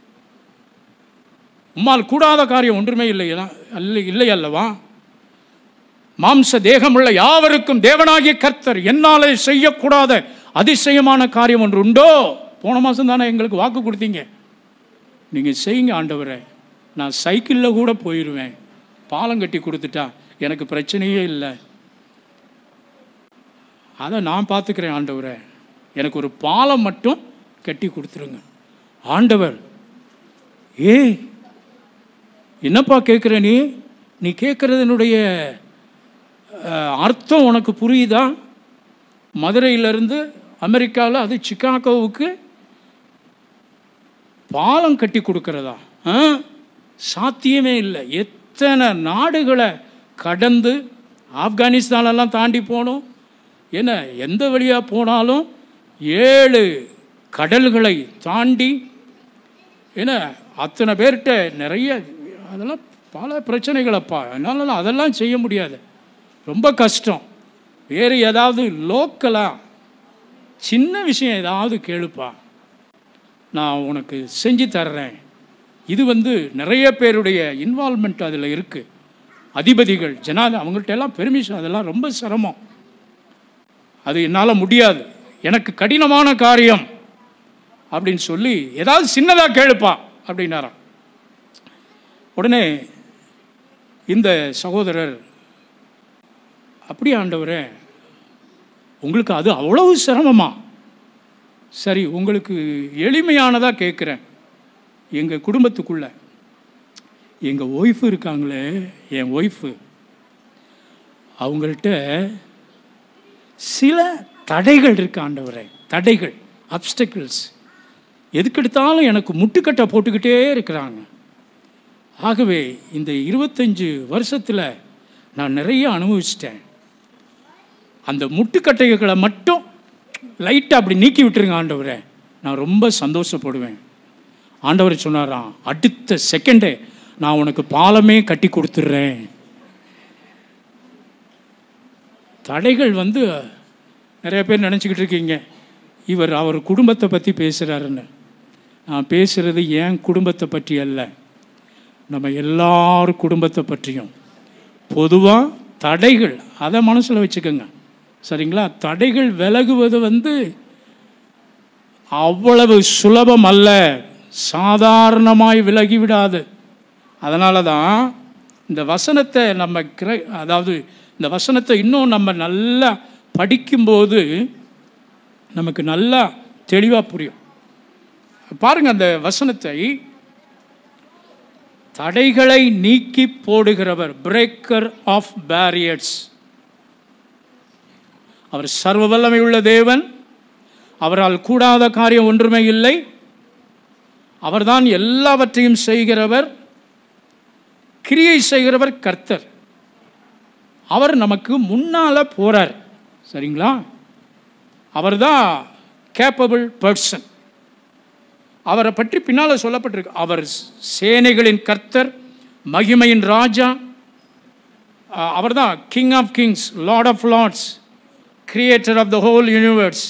உம்மால் கூடாத காரியம் ஒன்றுமே இல்லை அல்ல இல்லை அல்லவா மாம்ச தேகமுள்ள யாவருக்கும் தேவனாகிய கர்த்தர் என்னாலே செய்யக்கூடாத அதிசயமான காரியம் ஒன்று உண்டோ போன மாதம் தானே எங்களுக்கு வாக்கு கொடுத்தீங்க நீங்கள் செய்யுங்க ஆண்டவரை நான் சைக்கிளில் கூட போயிடுவேன் பாலம் கட்டி கொடுத்துட்டா எனக்கு பிரச்சனையே இல்லை அதை நான் பார்த்துக்கிறேன் ஆண்டவரை எனக்கு ஒரு பாலம் மட்டும் கட்டி கொடுத்துருங்க ஆண்டவர் ஏய் என்னப்பா கேட்குற நீ நீ கேட்குறதனுடைய அஹ், அர்த்தம் உனக்கு புரியுதா மதுரையிலிருந்து அமெரிக்காவில் அது சிக்காகோவுக்கு பாலம் கட்டி கொடுக்கறதா ஆ? சாத்தியமே இல்லை எத்தனை நாடுகளை கடந்து ஆப்கானிஸ்தானெல்லாம் தாண்டி போகணும் என்ன எந்த வழியாக போனாலும் ஏழு கடல்களை தாண்டி என்ன அத்தனை பேர்கிட்ட நிறைய அதெல்லாம் பல பிரச்சனைகளப்பா என்னாலலாம் அதெல்லாம் செய்ய முடியாது ரொம்ப கஷ்டம் வேறு ஏதாவது லோக்கலாக சின்ன விஷயம் ஏதாவது கேளுப்பா நான் உனக்கு செஞ்சு தர்றேன் இது வந்து நிறைய பேருடைய இன்வால்மெண்ட் அதில் இருக்குது அதிபதிகள் ஜனாத அவங்கள்ட்ட எல்லாம் பெர்மிஷன் அதெல்லாம் ரொம்ப சிரமம் அது என்னால் முடியாது எனக்கு கடினமான காரியம் அப்படின்னு சொல்லி ஏதாவது சின்னதாக கேளுப்பா அப்படின்னாராம் உடனே இந்த சகோதரர் அப்படி ஆண்டவரே உங்களுக்கு அது அவ்வளவு சிரமமா சரி உங்களுக்கு எளிமையானதாக கேட்குறேன் எங்கள் குடும்பத்துக்குள்ள எங்கள் ஒய்ஃபு இருக்காங்களே என் ஒய்ஃபு அவங்கள்ட்ட சில தடைகள் இருக்கு ஆண்டவரே தடைகள் அப்டக்கிள்ஸ் எதுக்கெடுத்தாலும் எனக்கு முட்டுக்கட்டை போட்டுக்கிட்டே இருக்கிறாங்க ஆகவே இந்த இருபத்தஞ்சு வருஷத்தில் நான் நிறைய அனுபவிச்சிட்டேன் அந்த முட்டுக்கட்டைகளை மட்டும் லைட்டாக அப்படி நீக்கி விட்டுருங்க ஆண்டவரே நான் ரொம்ப சந்தோஷப்படுவேன் ஆண்டவர் சொன்னாராம் அடுத்த செகண்டே நான் உனக்கு பாலமே கட்டி கொடுத்துட்றேன் தடைகள் வந்து நிறைய பேர் நினச்சிக்கிட்டு இருக்கீங்க இவர் அவர் குடும்பத்தை பற்றி பேசுகிறாருன்னு நான் பேசுகிறது என் குடும்பத்தை பற்றி அல்ல நம்ம எல்லார் குடும்பத்தை பற்றியும் பொதுவாக தடைகள் அதை மனசில் வச்சுக்கோங்க சரிங்களா தடைகள் விலகுவது வந்து அவ்வளவு சுலபம் அல்ல சாதாரணமாய் விலகிவிடாது அதனால தான் இந்த வசனத்தை நம்ம கிர அதாவது இந்த வசனத்தை இன்னும் நம்ம நல்லா படிக்கும்போது நமக்கு நல்லா தெளிவாக புரியும் பாருங்க அந்த வசனத்தை தடைகளை நீக்கி போடுகிறவர் பிரேக்கர் ஆஃப் பேரியர்ஸ் அவர் சர்வ வல்லமை உள்ள தேவன் அவரால் கூடாத காரியம் ஒன்றுமே இல்லை அவர்தான் எல்லாவற்றையும் செய்கிறவர் கிரியை செய்கிறவர் கர்த்தர் அவர் நமக்கு முன்னால் போகிறார் சரிங்களா அவர்தான் கேப்பபிள் பர்சன் அவரை பற்றி பின்னால் சொல்லப்பட்டிருக்கு அவர் சேனைகளின் கர்த்தர் மகிமையின் ராஜா அஹ், அவர்தான் king of kings lord of lords creator of the whole universe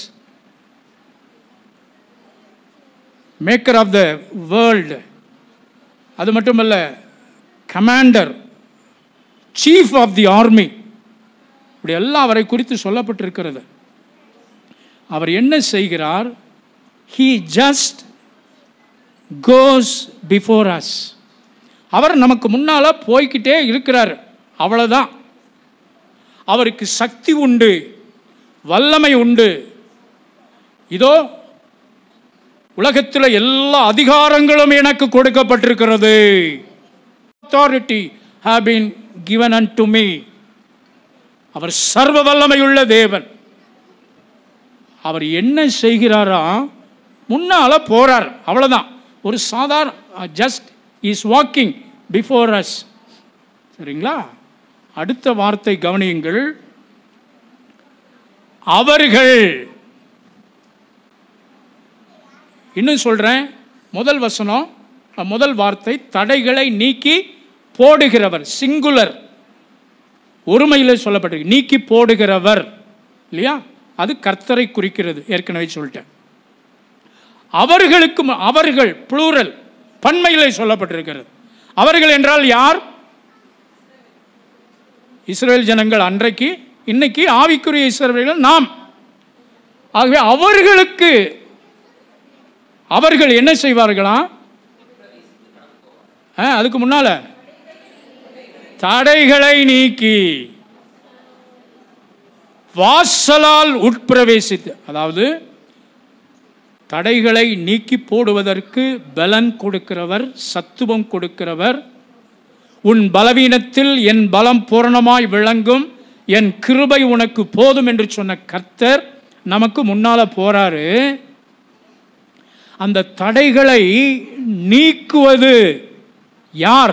maker of the world அது மட்டுமல்ல commander chief of the army இப்படி எல்லாம் அவரை குறித்து சொல்லப்பட்டிருக்கிறது அவர் என்ன செய்கிறார் he just goes before us அவர் நமக்கு முன்னால் போய்க்கிட்டே இருக்கிறார் அவ்வளோதான் அவருக்கு சக்தி உண்டு வல்லமை உண்டு இதோ உலகத்தில் எல்லா அதிகாரங்களும் எனக்கு கொடுக்கப்பட்டிருக்கிறது authority have been given unto me அவர் சர்வ வல்லமையுள்ள தேவன் அவர் என்ன செய்கிறாரா முன்னால போறார் அவ்வளவுதான் ஒரு சாதாரண just is walking before us சரிங்களா அடுத்த வார்த்தை கவனியுங்கள் அவர்கள் இன்னும் சொல்றேன் முதல் வசனம் அஹ், முதல் வார்த்தை தடைகளை நீக்கி போடுகிறவர் சிங்குலர் ஒருமையில் சொல்லப்பட்டிருக்கு நீக்கி போடுகிறவர் இல்லையா அது கர்த்தரை குறிக்கிறது ஏற்கனவே சொல்லிட்டேன் அவர்களுக்கு ம- அவர்கள் ப்ளூரல் பன்மையில் சொல்லப்பட்டிருக்கிறது அவர்கள் என்றால் யார் இஸ்ரேல் ஜனங்கள் அன்றைக்கு இன்னைக்கு ஆவிக்குரிய இஸ்ரவேல்கள் நாம் ஆகவே அவர்களுக்கு அவர்கள் என்ன செய்வார்களாம் ஆ, அதுக்கு முன்னால தடைகளை நீக்கி வாசலால் உட்பிரவேசித்து அதாவது தடைகளை நீக்கி போடுவதற்கு பலன் கொடுக்கிறவர் சத்துவம் கொடுக்கிறவர் உன் பலவீனத்தில் என் பலம் பூரணமாய் விளங்கும் என் கிருபை உனக்கு போதும் என்று சொன்ன கர்த்தர் நமக்கு முன்னால போறாரு அந்த தடைகளை நீக்குவது யார்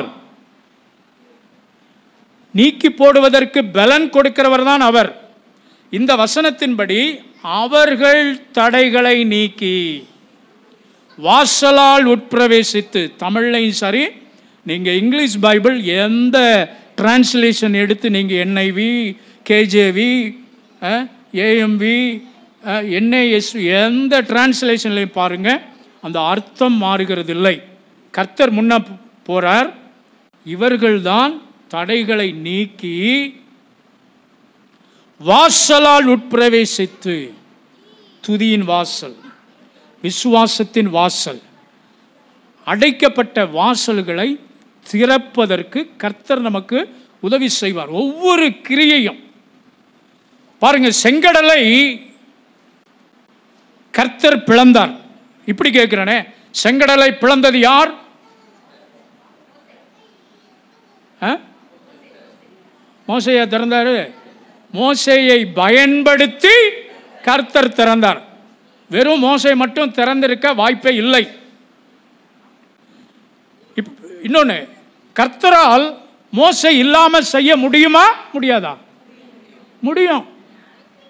நீக்கி போடுவதற்கு பலன் கொடுக்கிறவர் தான் அவர் இந்த வசனத்தின்படி அவர்கள் தடைகளை நீக்கி வாசலால் உட்பிரவேசித்து தமிழ்லையும் சரி நீங்கள் இங்கிலீஷ் பைபிள் எந்த டிரான்ஸ்லேஷன் எடுத்து நீங்கள் என்ஐவி கேஜேவி ஏஎம்வி என்ஏஎஸ் எந்த டிரான்ஸ்லேஷன்லையும் பாருங்கள் அந்த அர்த்தம் மாறுகிறது இல்லை கர்த்தர் முன்ன போகிறார் இவர்கள்தான் தடைகளை நீக்கி வாசலால் உட்பிரவேசித்து துதியின் வாசல் விசுவாசத்தின் வாசல் அடைக்கப்பட்ட வாசல்களை திறப்பதற்கு கர்த்தர் நமக்கு உதவி செய்வார் ஒவ்வொரு கிரியையும் பாருங்க செங்கடலை கர்த்தர் பிளந்தார் இப்படி கேட்கிறனே செங்கடலை பிளந்தது யார் ஆ? மோசையா திறந்தாரு மோசையை பயன்படுத்தி கர்த்தர் திறந்தார் வெறும் மோசை மட்டும் திறந்திருக்க வாய்ப்பே இல்லை இப் இன்னொன்று கர்த்தரால் மோசை இல்லாம செய்ய முடியுமா முடியாதா முடியும்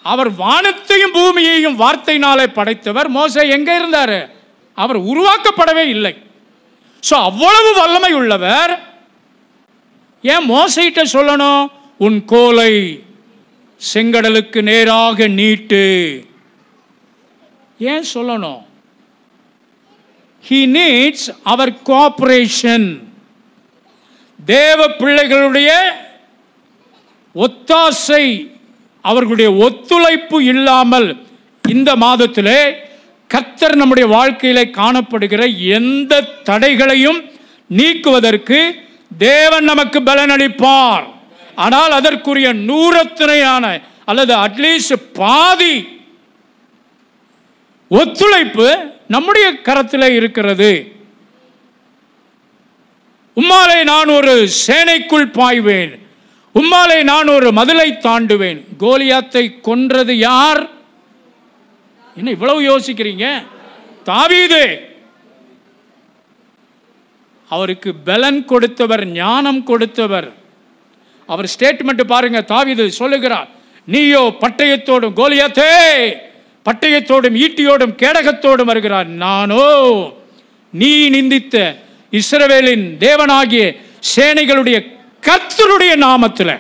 அவர் வானத்தையும் பூமியையும் வார்த்தையினாலே படைத்தவர் மோசே எங்க இருந்தாரு அவர் உருவாக்கப்படவே இல்லை ஸோ அவ்வளவு வல்லமை உள்ளவர் ஏன் மோசையிட்ட சொல்லணும் உன் கோலை செங்கடலுக்கு நேராக நீட்டு ஏன் சொல்லணும் ஹி நீட்ஸ் அவர் கோஆபரேஷன் தேவ பிள்ளைகளுடைய ஒத்தாசை அவர்களுடைய ஒத்துழைப்பு இல்லாமல் இந்த மாதத்திலே கர்த்தர் நம்முடைய வாழ்க்கையிலே காணப்படுகிற எந்த தடைகளையும் நீக்குவதற்கு தேவன் நமக்கு பலனளிப்பார் ஆனால் அதற்குரிய நூறத்தினையான அல்லது அட்லீஸ்ட் பாதி ஒத்துழைப்பு நம்முடைய கரத்தில் இருக்கிறது உம்மாலே நான் ஒரு சேனைக்குள் பாய்வேன் உம்மாலே நான் ஒரு மதிலை தாண்டுவேன் கோலியாத்தை கொன்றது யார் என்ன இவ்வளவு யோசிக்கிறீங்க தாவீது அவருக்கு பலன் கொடுத்தவர் ஞானம் கொடுத்தவர் அவர் ஸ்டேட்மெண்ட் பாருங்க தாவீது சொல்லுகிறார் நீயோ பட்டயத்தோடும் கோலியாத்தே பட்டயத்தோடும் ஈட்டியோடும் கேடகத்தோடும் வருகிறார் நானோ நீ நிந்தித்த இஸ்ரவேலின் தேவனாகிய சேனைகளுடைய கர்த்தருடைய நாமத்தில்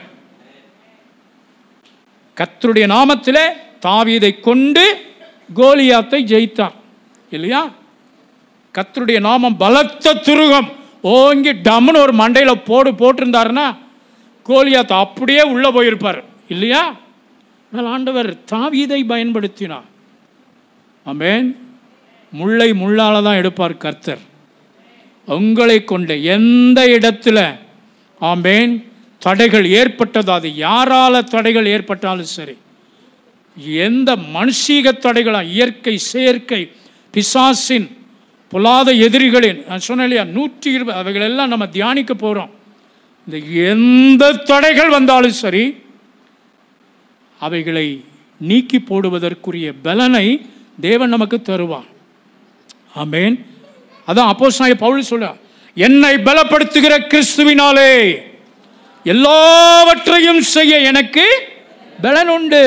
கர்த்தருடைய நாமத்தில் தாவீதை கொண்டு கோலியாத்தை ஜெயித்தார் இல்லையா கர்த்தருடைய நாமம் பலத்த துருகம் ஓங்கி டம்னு ஒரு மண்டையில் போடு போட்டிருந்தாருன்னா கோலியாத் அப்படியே உள்ளே போயிருப்பார் இல்லையா ஆனால் ஆண்டவர் தாவீதை பயன்படுத்தினார் ஆமென் முள்ளை முள்ளால தான் எடுப்பார் கர்த்தர் உங்களை கொண்ட எந்த இடத்துல ஆமேன் தடைகள் ஏற்பட்டதோ அது யாரால தடைகள் ஏற்பட்டாலும் சரி எந்த மனுஷீக தடைகளா இயற்கை செயற்கை பிசாசின் பொல்லாத எதிரிகளின் நான் சொன்னேன் இல்லையா நூற்றி இருபது அவைகள் எல்லாம் நம்ம தியானிக்க போகிறோம் இந்த எந்த தடைகள் வந்தாலும் சரி அவைகளை நீக்கி போடுவதற்குரிய பலனை தேவன் நமக்கு தருவான் ஆமேன் அதான் அப்போஸ் பவுல் சொல்ல என்னை பலப்படுத்துகிற கிறிஸ்துவினாலே எல்லாவற்றையும் செய்ய எனக்கு பலன் உண்டு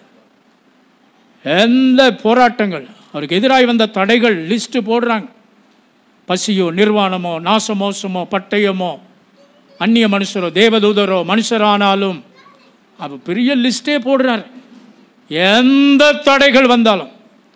எந்த போராட்டங்கள் அவருக்கு எதிராய் வந்த தடைகள் லிஸ்ட் போடுறாங்க பசியோ நிர்வாணமோ நாசமோசமோ பட்டயமோ அந்நிய மனுஷரோ தேவதூதரோ மனுஷரானாலும் அப்போ பெரிய லிஸ்டே போடுறார் எந்த தடைகள் வந்தாலும்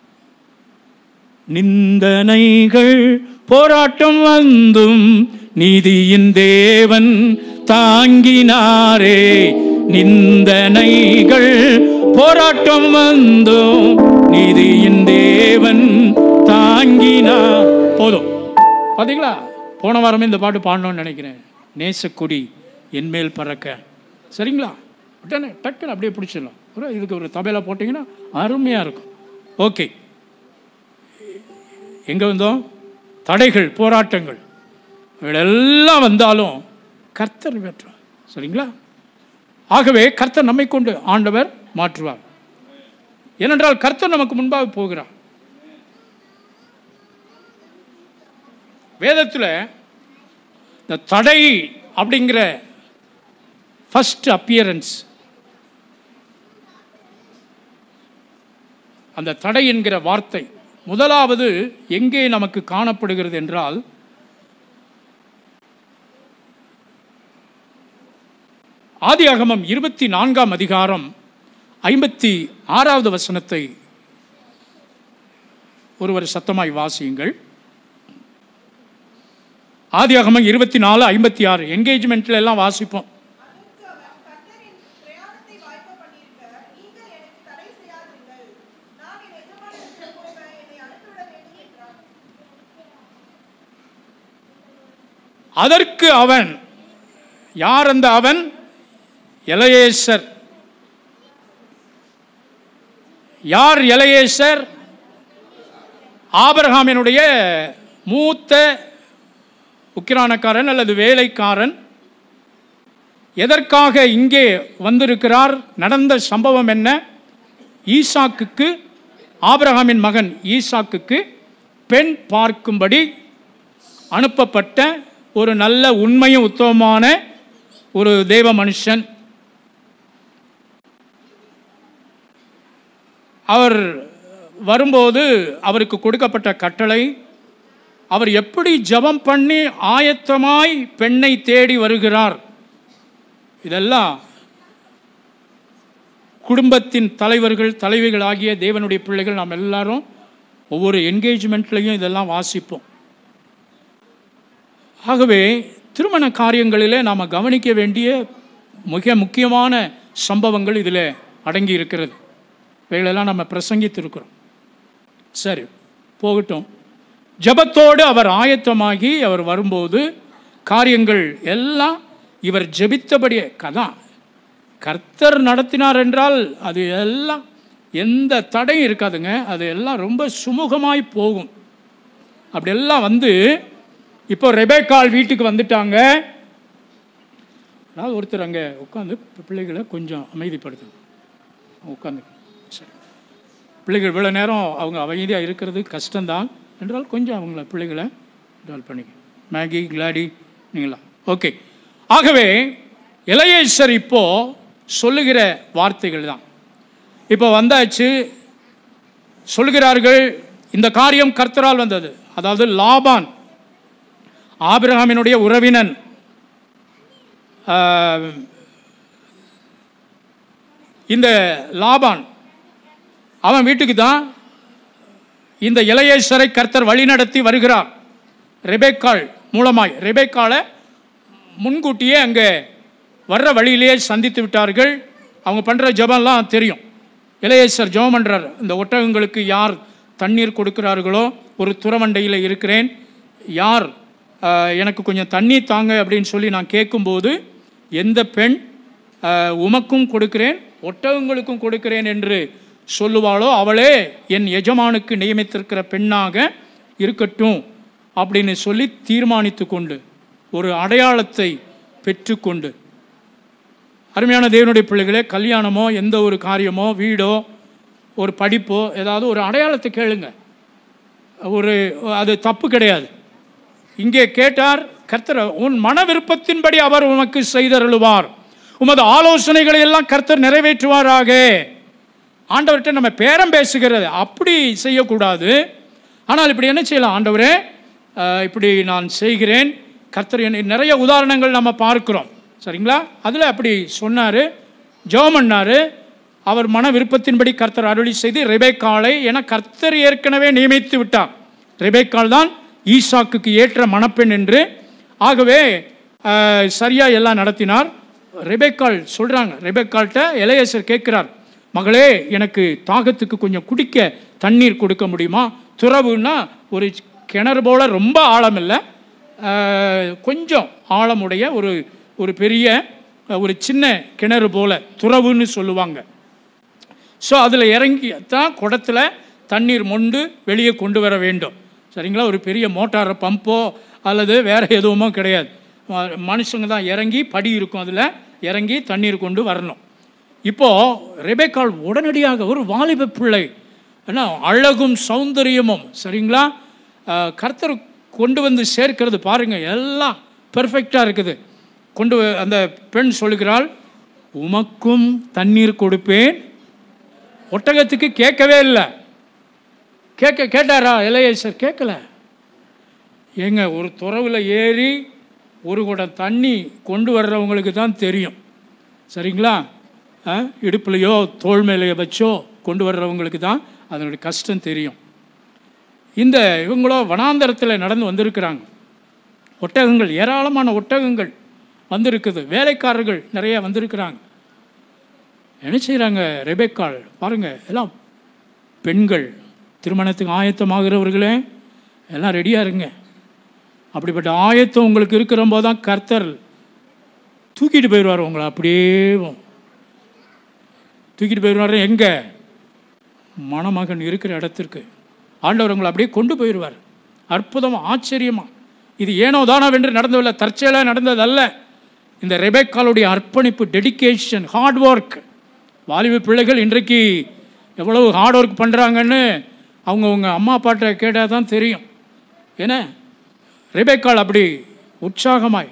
நிந்தனைகள் போராட்டம் வந்தும் நீதியின் தேவன் தாங்கினாரே நிந்தனைகள் போராட்டம் வந்தும் நீதியின் தேவன் தாங்கினா போதும் பாத்தீங்களா போன வாரமே இந்த பாட்டு பாடணும்னு நினைக்கிறேன் நேசக்கொடி என்மேல் பறக்க சரிங்களா உடனே டக்குன்னு அப்படியே பிடிச்சிடலாம் ஒரு இதுக்கு ஒரு தபையில போட்டிங்கன்னா அருமையாக இருக்கும் ஓகே எங்கே வந்தோம் தடைகள் போராட்டங்கள் இவைகளெல்லாம் வந்தாலும் கர்த்தர் வெற்றுவார் சரிங்களா ஆகவே கர்த்தர் நம்மை கொண்டு ஆண்டவர் மாற்றுவார் ஏனென்றால் கர்த்தர் நமக்கு முன்பாக போகிறார் வேதத்தில் இந்த தடை அப்படிங்கிற ஃபஸ்ட் அப்பியரன்ஸ் அந்த தடை என்கிற வார்த்தை முதலாவது எங்கே நமக்கு காணப்படுகிறது என்றால் ஆதியாகமம் இருபத்தி நான்காம் அதிகாரம் ஐம்பத்தி ஆறாவது வசனத்தை ஒருவர் சத்தமாய் வாசியுங்கள் ஆதியாகமம் இருபத்தி நாலு ஐம்பத்தி ஆறு என்கேஜ்மெண்ட்ல எல்லாம் வாசிப்போம் அதற்கு அவன் யார் அந்த அவன் எலையேசர் யார் எலையேசர் ஆபரகாமினுடைய மூத்த உக்கிரானக்காரன் அல்லது வேலைக்காரன் எதற்காக இங்கே வந்திருக்கிறார் நடந்த சம்பவம் என்ன ஈசாக்குக்கு ஆபிரகாமின் மகன் ஈசாக்குக்கு பெண் பார்க்கும்படி அனுப்பப்பட்ட ஒரு நல்ல உண்மையும் உத்தமமான ஒரு தெய்வ மனுஷன் அவர் வரும்போது அவருக்கு கொடுக்கப்பட்ட கட்டளை அவர் எப்படி ஜெபம் பண்ணி ஆயத்தமாய் பெண்ணை தேடி வருகிறார் இதெல்லாம் குடும்பத்தின் தலைவர்கள் தலைவிகள் ஆகிய தேவனுடைய பிள்ளைகள் நாம் எல்லாரும் ஒவ்வொரு என்கேஜ்மெண்ட்லையும் இதெல்லாம் வாசிப்போம் ஆகவே திருமண காரியங்களிலே நாம் கவனிக்க வேண்டிய மிக முக்கியமான சம்பவங்கள் இதில் அடங்கி இருக்கிறது இவைகளெல்லாம் நம்ம பிரசங்கித்திருக்கிறோம் சரி போகட்டும் ஜெபத்தோடு அவர் ஆயத்தமாகி அவர் வரும்போது காரியங்கள் எல்லாம் இவர் ஜெபித்தபடியே கதான் கர்த்தர் நடத்தினார் என்றால் அது எல்லாம் எந்த தடையும் இருக்காதுங்க அது எல்லாம் ரொம்ப சுமூகமாய் போகும் அப்படி எல்லாம் வந்து இப்போ ரெபேக்கால் வீட்டுக்கு வந்துட்டாங்க அதாவது ஒருத்தர் அங்கே உட்காந்து பிள்ளைகளை கொஞ்சம் அமைதிப்படுத்துங்க உட்காந்து சரி பிள்ளைகள் இவ்வளோ நேரம் அவங்க அமைதியாக இருக்கிறது கஷ்டம்தான் என்றால் கொஞ்சம் அவங்கள பிள்ளைகளை டெவலப் பண்ணிக்க மேகி கிளாடி நீங்களா ஓகே ஆகவே இளையேசர் இப்போ சொல்லுகிற வார்த்தைகள் தான் இப்போ வந்தாச்சு சொல்லுகிறார்கள் இந்த காரியம் கர்த்தரால் வந்தது அதாவது லாபான் ஆபிரகாமினுடைய உறவினன் ஆஹ், இந்த லாபான் அவன் வீட்டுக்கு தான் இந்த இளையேசரை கர்த்தர் வழிநடத்தி வருகிறார் ரெபேக்காள் மூலமாய் ரெபேக்காளை முன்கூட்டியே அங்கே வர்ற வழியிலேயே சந்தித்து விட்டார்கள் அவங்க பண்ணுற ஜெபம்லாம் தெரியும் இளையேசர் ஜெபம் பண்ணுறார் இந்த ஒட்டகங்களுக்கு யார் தண்ணீர் கொடுக்கிறார்களோ ஒரு துறவண்டையில் இருக்கிறேன் யார் ஆஹ், எனக்கு கொஞ்சம் தண்ணி தாங்க அப்படின்னு சொல்லி நான் கேட்கும்போது எந்த பெண் ஆஹ், உமக்கும் கொடுக்கிறேன் ஒட்டகங்களுக்கும் கொடுக்கிறேன் என்று சொல்லுவாளோ அவளே என் எஜமானுக்கு நியமித்திருக்கிற பெண்ணாக இருக்கட்டும் அப்படின்னு சொல்லி தீர்மானித்து கொண்டு ஒரு அடையாளத்தை பெற்றுக்கொண்டு அருமையான தேவனுடைய பிள்ளைகளே கல்யாணமோ எந்த ஒரு காரியமோ வீடோ ஒரு படிப்போ ஏதாவது ஒரு அடையாளத்தை கேளுங்க ஒரு அது தப்பு கிடையாது இங்கே கேட்டார் கர்த்தர் உன் மன விருப்பத்தின்படி அவர் உனக்கு செய்தருளுவார் உமது ஆலோசனைகளை எல்லாம் கர்த்தர் நிறைவேற்றுவாராக ஆண்டவர்கிட்ட நம்ம பேரம் பேசுகிறது அப்படி செய்யக்கூடாது ஆனால் இப்படி என்ன செய்யலாம் ஆண்டவரே அஹ், இப்படி நான் செய்கிறேன் கர்த்தர் என்னை நிறைய உதாரணங்கள் நம்ம பார்க்கிறோம் சரிங்களா அதில் அப்படி சொன்னார் ஜெபம் பண்ணார் அவர் மன விருப்பத்தின்படி கர்த்தர் அருளி செய்து ரெபேக்காளை என கர்த்தர் ஏற்கனவே நியமித்து விட்டார் ரெபேக்காள் தான் ஈசாக்குக்கு ஏற்ற மணப்பெண் என்று ஆகவே அஹ், சரியா எல்லாம் நடத்தினார் ரெபேக்காள் சொல்கிறாங்க ரெபேக்காள்கிட்ட இளையசர் கேட்குறார் மகளே எனக்கு தாகத்துக்கு கொஞ்சம் குடிக்க தண்ணீர் கொடுக்க முடியுமா துறவுன்னா ஒரு கிணறு போல ரொம்ப ஆழம் இல்லை அஹ், கொஞ்சம் ஆழமுடைய ஒரு ஒரு பெரிய அஹ், ஒரு சின்ன கிணறு போல துறவுன்னு சொல்லுவாங்க ஸோ அதில் இறங்கி தான் குடத்துல தண்ணீர் மொண்டு வெளியே கொண்டு வர வேண்டும் சரிங்களா ஒரு பெரிய மோட்டார் பம்போ அல்லது வேறு எதுவுமோ கிடையாது ம- மனுஷங்க தான் இறங்கி படி இருக்கும் அதில் இறங்கி தண்ணீர் கொண்டு வரணும் இப்போது ரெபேக்காள் உடனடியாக ஒரு வாலிப பிள்ளை என்ன அழகும் சௌந்தரியமும் சரிங்களா அஹ், கர்த்தர் கொண்டு வந்து சேர்க்கிறது பாருங்கள் எல்லாம் பெர்ஃபெக்டாக இருக்குது கொண்டு வ- அந்த பெண் சொல்கிறாள் உமக்கும் தண்ணீர் கொடுப்பேன் ஒட்டகத்துக்கு கேட்கவே இல்லை கேட்க கேட்டாரா இளையேசர் கேட்கல ஏங்க ஒரு துறவில் ஏறி ஒரு குடம் தண்ணி கொண்டு வர்றவங்களுக்கு தான் தெரியும் சரிங்களா ஆ, இடுப்புலையோ தோள் மேலேயோ வச்சோ கொண்டு வர்றவங்களுக்கு தான் அதனுடைய கஷ்டம் தெரியும் இந்த இவங்களோ வனாந்தரத்தில் நடந்து வந்திருக்கிறாங்க ஒட்டகங்கள் ஏராளமான ஒட்டகங்கள் வந்திருக்குது வேலைக்காரர்கள் நிறைய வந்திருக்கிறாங்க என்ன செய்கிறாங்க ரெபேக்காள் பாருங்கள் எல்லாம் பெண்கள் திருமணத்துக்கு ஆயத்தமாகிறவர்களே எல்லாம் ரெடியாக இருங்க அப்படிப்பட்ட ஆயத்தம் உங்களுக்கு இருக்கிற போது தான் கர்த்தர் தூக்கிட்டு போயிடுவார் உங்களை அப்படியே தூக்கிட்டு போயிடுவார் எங்கே மணமகன் இருக்கிற இடத்திற்கு ஆண்டவர் உங்களை அப்படியே கொண்டு போயிடுவார் அற்புதமாக ஆச்சரியமாக இது ஏனோ தானோ வென்று நடந்ததில்லை தற்செயலாக நடந்ததல்ல இந்த ரெபேக்காலுடைய அர்ப்பணிப்பு டெடிகேஷன் ஹார்ட் ஒர்க் வாலிப பிள்ளைகள் இன்றைக்கு எவ்வளவு ஹார்ட் ஒர்க் பண்ணுறாங்கன்னு அவங்கவுங்க அம்மா அப்பாட்ட கேட்டால் தான் தெரியும் ஏன்னா ரெபேக்கால் அப்படி உற்சாகமாய்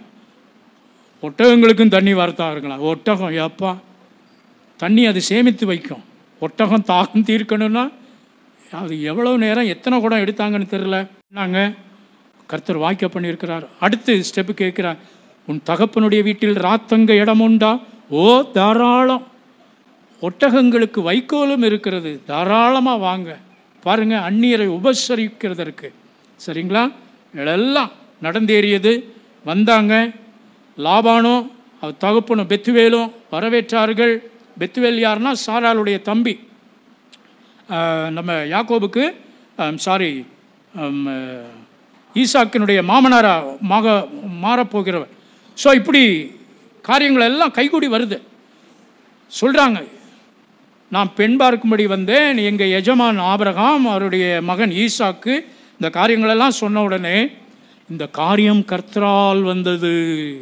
ஒட்டகங்களுக்கும் தண்ணி வார்த்தா இருக்கலாம் ஒட்டகம் எப்பா தண்ணி அது சேமித்து வைக்கும் ஒட்டகம் தாகம் தீர்க்கணும்னா அது எவ்வளோ நேரம் எத்தனை குடம் எடுத்தாங்கன்னு தெரில நாங்கள் கர்த்தர் வாய்க்க பண்ணியிருக்கிறார் அடுத்து ஸ்டெப்பு கேட்குறார் உன் தகப்பனுடைய வீட்டில் ராத்தங்க இடம் உண்டா ஓ தாராளம் ஒட்டகங்களுக்கு வைக்கோலும் இருக்கிறது தாராளமாக வாங்க பாருங்க அந்நியரை உபசரிக்கிறதற்கு சரிங்களா இதெல்லாம் நடந்தேறியது வந்தாங்க லாபானும் அவர் தகப்பனும் பெத்துவேலும் வரவேற்றார்கள் பெத்துவேல் யாருன்னா சாராளுடைய தம்பி ஆஹ் நம்ம யாக்கோபுக்கு சாரி ஈசாக்கினுடைய மாமனாரா மாக மாறப்போகிறவர் ஸோ இப்படி காரியங்கள் எல்லாம் கைகூடி வருது சொல்கிறாங்க நான் பெண் பார்க்கும்படி வந்தேன் எங்கள் எஜமான் ஆபிரகாம் அவருடைய மகன் ஈசாக்கு இந்த காரியங்களெல்லாம் சொன்ன உடனே இந்த காரியம் கர்த்தரால் வந்தது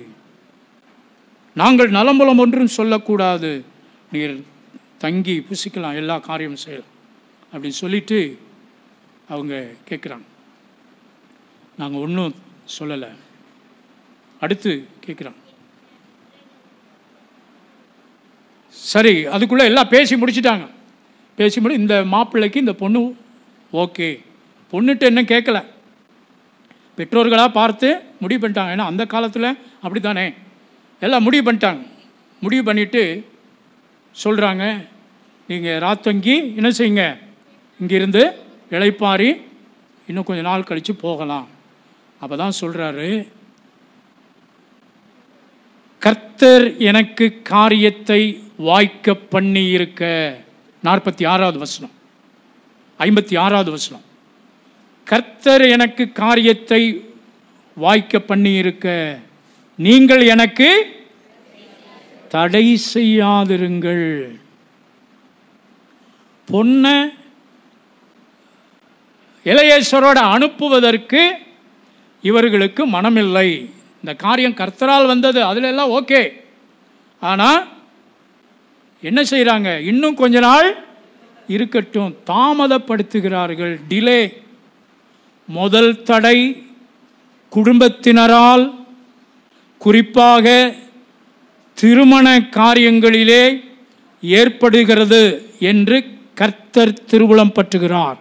நாங்கள் நலம்புலம் ஒன்றும் சொல்லக்கூடாது நீர் தங்கி புசிக்கலாம் எல்லா காரியமும் செய்யலாம் அப்படின்னு சொல்லிட்டு அவங்க கேட்குறாங்க நாங்கள் ஒன்றும் சொல்லலை அடுத்து கேட்குறாங்க சரி அதுக்குள்ளே எல்லாம் பேசி முடிச்சிட்டாங்க பேசி முடி இந்த மாப்பிள்ளைக்கு இந்த பொண்ணு ஓகே பொண்ணுட்டு என்ன கேட்கல பெற்றோர்களாக பார்த்து முடிவு பண்ணிட்டாங்க ஏன்னா அந்த காலத்தில் அப்படி தானே எல்லாம் முடிவு பண்ணிட்டாங்க முடிவு பண்ணிவிட்டு சொல்கிறாங்க நீங்கள் ராத்தங்கி என்ன செய்யுங்க இங்கிருந்து இளைப்பாரி இன்னும் கொஞ்சம் நாள் கழித்து போகலாம் அப்போ தான் சொல்கிறாரு கர்த்தர் எனக்கு காரியத்தை வாய்க்க பண்ணி இருக்க நாற்பத்தி ஆறாவது வசனம் ஐம்பத்தி ஆறாவது வசனம் கர்த்தர் எனக்கு காரியத்தை வாய்க்க பண்ணி இருக்க நீங்கள் எனக்கு தடை செய்யாதிருங்கள் பொண்ணை இளையேஸ்வரோட அனுப்புவதற்கு இவர்களுக்கு மனமில்லை இந்த காரியம் கர்த்தரால் வந்தது அதுல எல்லாம் ஓகே ஆனால் என்ன செய்கிறாங்க இன்னும் கொஞ்ச நாள் இருக்கட்டும் தாமதப்படுத்துகிறார்கள் டிலே முதல் தடை குடும்பத்தினரால் குறிப்பாக திருமண காரியங்களிலே ஏற்படுகிறது என்று கர்த்தர் திருவுளம் பற்றுகிறார்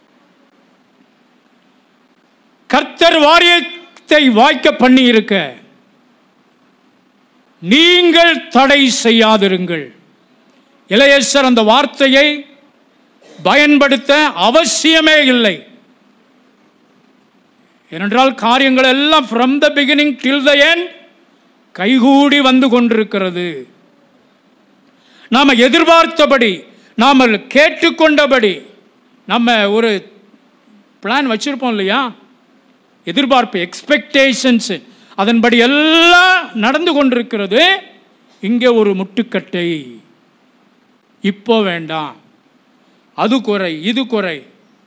கர்த்தர் வாரியத்தை வாய்க்க பண்ணி இருக்க நீங்கள் தடை செய்யாதிருங்கள் இளையேசர் அந்த வார்த்தையை பயன்படுத்த அவசியமே இல்லை ஏனென்றால் காரியங்கள் எல்லாம் from the beginning till the end கைகூடி வந்து கொண்டிருக்கிறது நாம் எதிர்பார்த்தபடி நாம் கேட்டுக்கொண்டபடி நம்ம ஒரு பிளான் வச்சுருப்போம் இல்லையா எதிர்பார்ப்பு எக்ஸ்பெக்டேஷன்ஸ் அதன்படி எல்லாம் நடந்து கொண்டிருக்கிறது இங்கே ஒரு முட்டுக்கட்டை இப்போ வேண்டாம் அது குறை இது குறை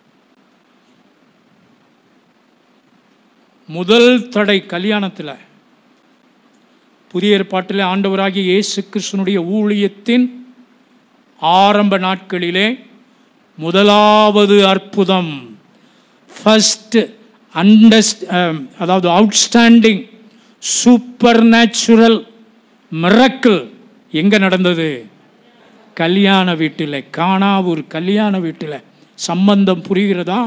முதல் தடை கல்யாணத்தில் புதிய ஏற்பாட்டில் ஆண்டவராகிய இயேசு கிருஷ்ணனுடைய ஊழியத்தின் ஆரம்ப நாட்களிலே முதலாவது அற்புதம் ஃபஸ்ட் அண்டஸ்ட் அதாவது அவுட்ஸ்டாண்டிங் சூப்பர் நேச்சுரல் மிரக்கிள் எங்கே நடந்தது கல்யாண வீட்டில் காணாவூர் கல்யாண வீட்டில் சம்பந்தம் புரிகிறதா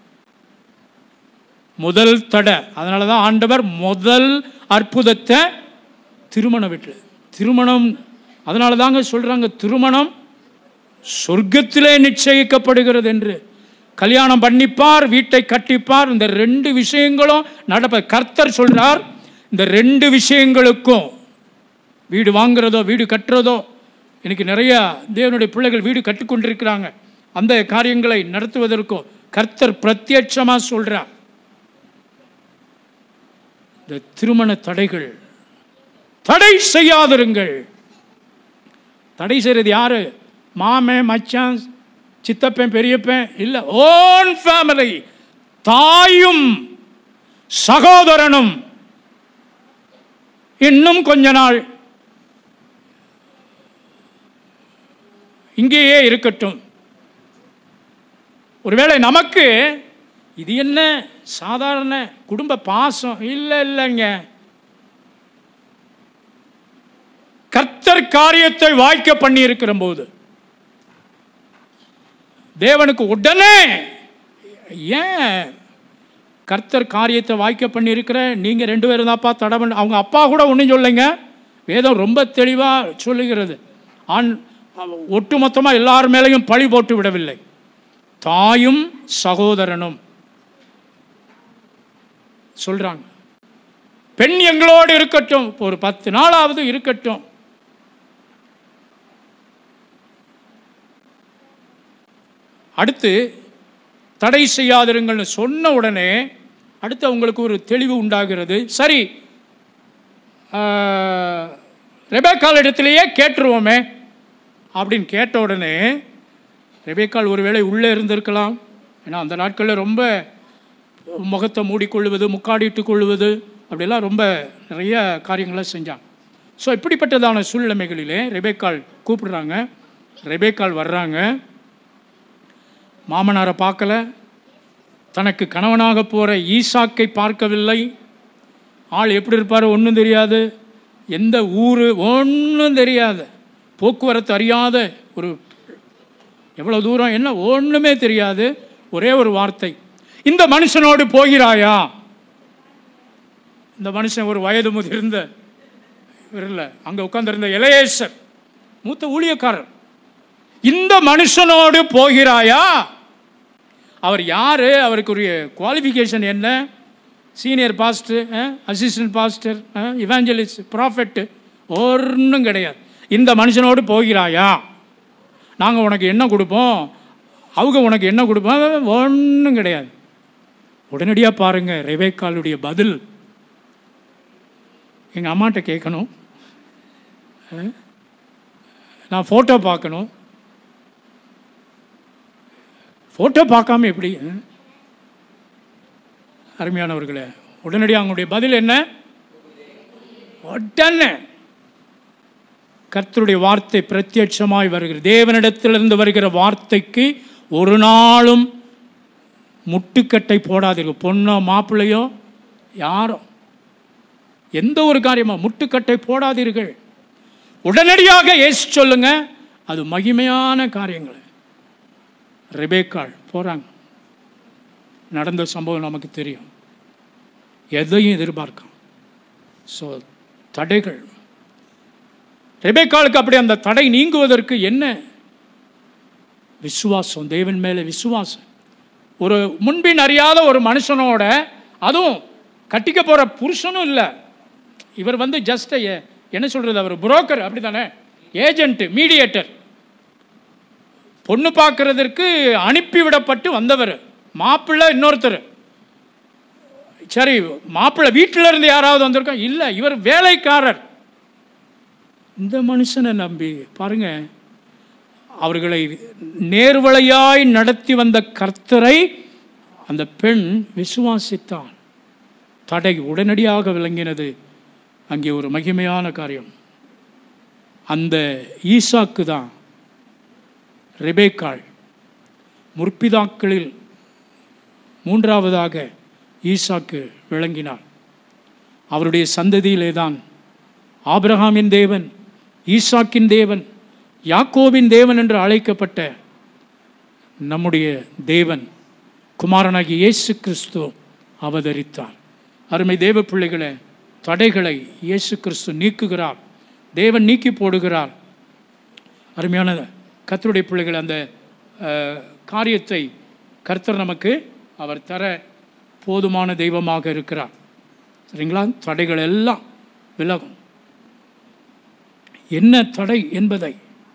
முதல் தடை அதனால தான் ஆண்டவர் முதல் அற்புதத்தை திருமண வீட்டில் திருமணம் அதனால தாங்க சொல்கிறாங்க திருமணம் சொர்க்கத்திலே நிச்சயிக்கப்படுகிறது என்று கல்யாணம் பண்ணிப்பார் வீட்டை கட்டிப்பார் இந்த ரெண்டு விஷயங்களும் நடப்ப கர்த்தர் சொல்றார் இந்த ரெண்டு விஷயங்களுக்கும் வீடு வாங்குறதோ வீடு கட்டுறதோ எனக்கு நிறைய தேவனுடைய பிள்ளைகள் வீடு கட்டிக்கொண்டிருக்கிறாங்க அந்த காரியங்களை நடத்துவதற்கும் கர்த்தர் பிரத்யட்சமாக சொல்றார் இந்த திருமண தடைகள் தடை செய்யாதிருங்கள் தடை செய்கிறது யாரு மாமன் மச்சான் சித்தப்பன் பெரியப்பன் இல்லை ஓன் ஃபேமிலி தாயும் சகோதரனும் இன்னும் கொஞ்ச நாள் இங்கேயே இருக்கட்டும் ஒருவேளை நமக்கு இது என்ன சாதாரண குடும்ப பாசம் இல்லை இல்லைங்க கர்த்தர் காரியத்தை வாய்க்க பண்ணி இருக்கிற போது தேவனுக்கு உடனே ஏன் கர்த்தர் காரியத்தை வாய்க்க பண்ணியிருக்கிற நீங்கள் ரெண்டு பேரும் தான்ப்பா தடை பண்ண அவங்க அப்பா கூட ஒன்றும் சொல்லைங்க வேதம் ரொம்ப தெளிவாக சொல்லுகிறது ஆண் ஒட்டுமொத்தமாக எல்லார் மேலேயும் பழி போட்டு விடவில்லை தாயும் சகோதரனும் சொல்கிறாங்க பெண் எங்களோடு இருக்கட்டும் ஒரு பத்து நாளாவது இருக்கட்டும் அடுத்து தடை செய்யாதிருங்கள்னு சொன்ன உடனே அடுத்து அவங்களுக்கு ஒரு தெளிவு உண்டாகிறது சரி ரெபேக்கால் இடத்துலையே கேட்டுருவோமே அப்படின்னு கேட்ட உடனே ரெபேக்கால் ஒருவேளை உள்ளே இருந்திருக்கலாம் ஏன்னா அந்த நாட்களில் ரொம்ப முகத்தை மூடிக்கொள்வது முக்காடிட்டு கொள்வது அப்படிலாம் ரொம்ப நிறைய காரியங்களை செஞ்சாங்க ஸோ இப்படிப்பட்டதான சூழ்நிலைகளிலே ரெபேக்கால் கூப்பிடுறாங்க ரெபேக்கால் வர்றாங்க மாமனாரை பார்க்கல தனக்கு கணவனாக போகிற ஈசாக்கை பார்க்கவில்லை ஆள் எப்படி இருப்பார் ஒன்றும் தெரியாது எந்த ஊர் ஒன்றும் தெரியாது போக்குவரத்து அறியாத ஒரு எவ்வளோ தூரம் என்ன ஒன்றுமே தெரியாது ஒரே ஒரு வார்த்தை இந்த மனுஷனோடு போகிறாயா இந்த மனுஷன் ஒரு வயது முதிர்ந்த இல்லை அங்கே உட்கார்ந்திருந்த இளையேசர் மூத்த ஊழியக்காரர் இந்த மனுஷனோடு போகிறாயா அவர் யார் அவருக்குரிய குவாலிஃபிகேஷன் என்ன senior pastor assistant pastor evangelist prophet ஒன்றும் கிடையாது இந்த மனுஷனோடு போகிறாயா நாங்கள் உனக்கு என்ன கொடுப்போம் அவங்க உனக்கு என்ன கொடுப்போம் ஒன்றும் கிடையாது உடனடியாக பாருங்கள் ரெவேக்காலுடைய பதில் எங்கள் அம்மாட்ட கேட்கணும் அஹ், நான் ஃபோட்டோ பார்க்கணும் ஃபோட்டோ பார்க்காம எப்படி அஹ்? அருமையானவர்களே உடனடியாக அவங்களுடைய பதில் என்ன உடனே கர்த்தருடைய வார்த்தை பிரத்யட்சமாய் வருகிறது தேவனிடத்திலிருந்து வருகிற வார்த்தைக்கு ஒரு நாளும் முட்டுக்கட்டை போடாதீர்கள் பொண்ணோ மாப்பிள்ளையோ யாரோ எந்த ஒரு காரியமோ முட்டுக்கட்டை போடாதீர்கள் உடனடியாக ஏசு சொல்லுங்க அது மகிமையான காரியங்கள் ரெபேக்காள் போகிறாங்க நடந்த சம்பவம் நமக்கு தெரியும் எதையும் எதிர்பார்க்கும் ஸோ தடைகள் ரெபேக்காளுக்கு அப்படி அந்த தடை நீங்குவதற்கு என்ன விசுவாசம் தேவன் மேலே விசுவாசம் ஒரு முன்பின் அறியாத ஒரு மனுஷனோட அதுவும் கட்டிக்க போகிற புருஷனும் இல்லை இவர் வந்து ஜஸ்ட் என்ன சொல்கிறது அவர் புரோக்கர் அப்படி தானே ஏஜென்ட் மீடியேட்டர் பொண்ணு பார்க்கறதற்கு அனுப்பிவிடப்பட்டு வந்தவர் மாப்பிள்ளை இன்னொருத்தர் சரி மாப்பிள்ளை வீட்டில் இருந்து யாராவது வந்திருக்கா இல்லை இவர் வேலைக்காரர் இந்த மனுஷனை நம்பி பாருங்க அவர்களை நேர்வழியாய் நடத்தி வந்த கர்த்தரை அந்த பெண் விசுவாசித்தான் தடை உடனடியாக விளங்கினது அங்கே ஒரு மகிமையான காரியம் அந்த ஈசாக்கு தான் ரெபேக்காள் முற்பிதாக்களில் மூன்றாவதாக ஈசாக்கு விளங்கினார் அவருடைய சந்ததியிலே தான் ஆபிரகாமின் தேவன் ஈசாக்கின் தேவன் யாக்கோபின் தேவன் என்று அழைக்கப்பட்ட நம்முடைய தேவன் குமாரனாகிய இயேசு கிறிஸ்து அவதரித்தார் அருமை தேவ பிள்ளைகளே தடைகளை இயேசு கிறிஸ்து நீக்குகிறார் தேவன் நீக்கி போடுகிறார் அருமையான கர்த்தருடைய பிள்ளைகள் அந்த அஹ், காரியத்தை கர்த்தர் நமக்கு அவர் தர போதுமான தெய்வமாக இருக்கிறார் சரிங்களா தடைகள் எல்லாம் விலகும் என்ன தடை என்பதை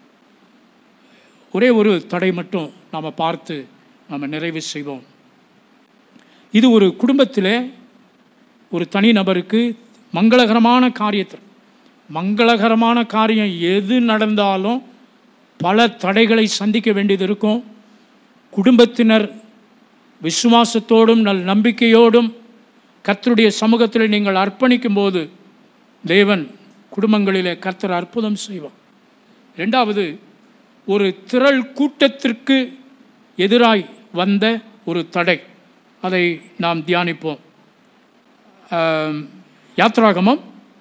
ஒரே ஒரு தடை மட்டும் நாம் பார்த்து நாம் நிறைவு செய்வோம் இது ஒரு குடும்பத்திலே ஒரு தனி நபருக்கு மங்களகரமான காரியத்தில் மங்களகரமான காரியம் எது நடந்தாலும் பல தடைகளை சந்திக்க வேண்டியது இருக்கும் குடும்பத்தினர் விசுவாசத்தோடும் நல் நம்பிக்கையோடும் கர்த்தருடைய சமூகத்தில் நீங்கள் அர்ப்பணிக்கும் போது தேவன் குடும்பங்களிலே கர்த்தர் அற்புதம் செய்வார் ரெண்டாவது ஒரு திரள் கூட்டத்திற்கு எதிராய் வந்த ஒரு தடை அதை நாம் தியானிப்போம் ஆம், யாத்ராகமம்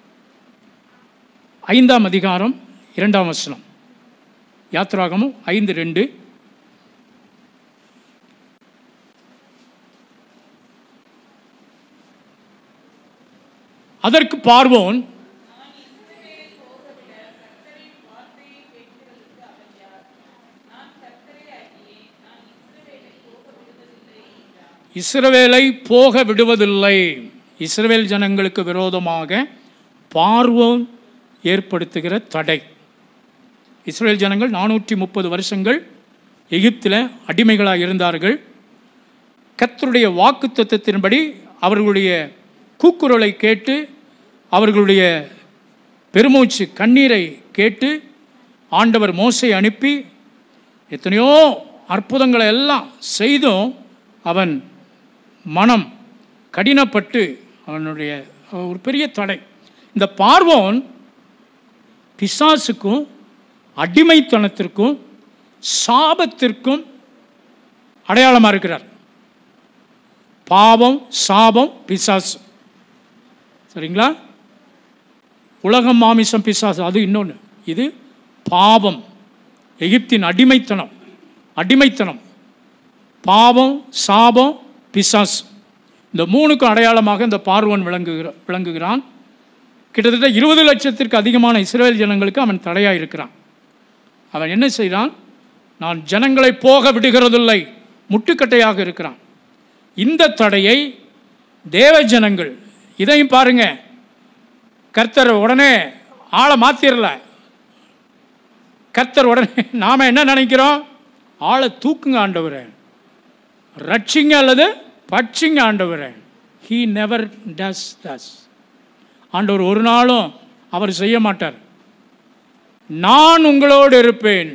ஐந்தாம் அதிகாரம் இரண்டாம் வசனம் யாத்ராகமம் ஐந்து ரெண்டு அதற்கு பார்வோன் இஸ்ரவேலை போக விடுவதில்லை இஸ்ரவேல் ஜனங்களுக்கு விரோதமாக பார்வோன் ஏற்படுத்துகிற தடை இஸ்ரேல் ஜனங்கள் நானூற்றி முப்பது வருஷங்கள் எகிப்தில் அடிமைகளாக இருந்தார்கள் கர்த்தருடைய வாக்கு தத்துவத்தின்படி அவர்களுடைய கூக்குரலை கேட்டு அவர்களுடைய பெருமூச்சு கண்ணீரை கேட்டு ஆண்டவர் மோசை அனுப்பி எத்தனையோ அற்புதங்களை எல்லாம் செய்தும் அவன் மனம் கடினப்பட்டு அவனுடைய ஒரு பெரிய தடை இந்த பார்வோன் பிசாசுக்கும் அடிமைத்தனத்திற்கும் சாபத்திற்கும் அடையாளமாக இருக்கிறார் பாவம் சாபம் பிசாசு சரிங்களா உலகம் மாமிசம் பிசாசு அது இன்னொன்று இது பாவம் எகிப்தின் அடிமைத்தனம் அடிமைத்தனம் பாவம் சாபம் பிசாசு இந்த மூணுக்கும் அடையாளமாக இந்த பார்வன் விளங்குகிற விளங்குகிறான் கிட்டத்தட்ட இருபது லட்சத்திற்கு அதிகமான இஸ்ரேல் ஜனங்களுக்கு அவன் தடையாக இருக்கிறான் அவன் என்ன செய்கிறான் நான் ஜனங்களை போக விடுகிறதில்லை முட்டுக்கட்டையாக இருக்கிறான் இந்த தடையை தேவ ஜனங்கள் இதையும் பாருங்க கர்த்தர் உடனே ஆளை மாத்திரல கர்த்தர் உடனே நாம் என்ன நினைக்கிறோம் ஆளை தூக்குங்க ஆண்டவரே ரட்சிங்க அல்லது பட்சிங்க ஆண்டவரே ஹீ நெவர் டஸ் தஸ் ஆண்டவர் ஒரு நாளும் அவர் செய்ய மாட்டார் நான் உங்களோடு இருப்பேன்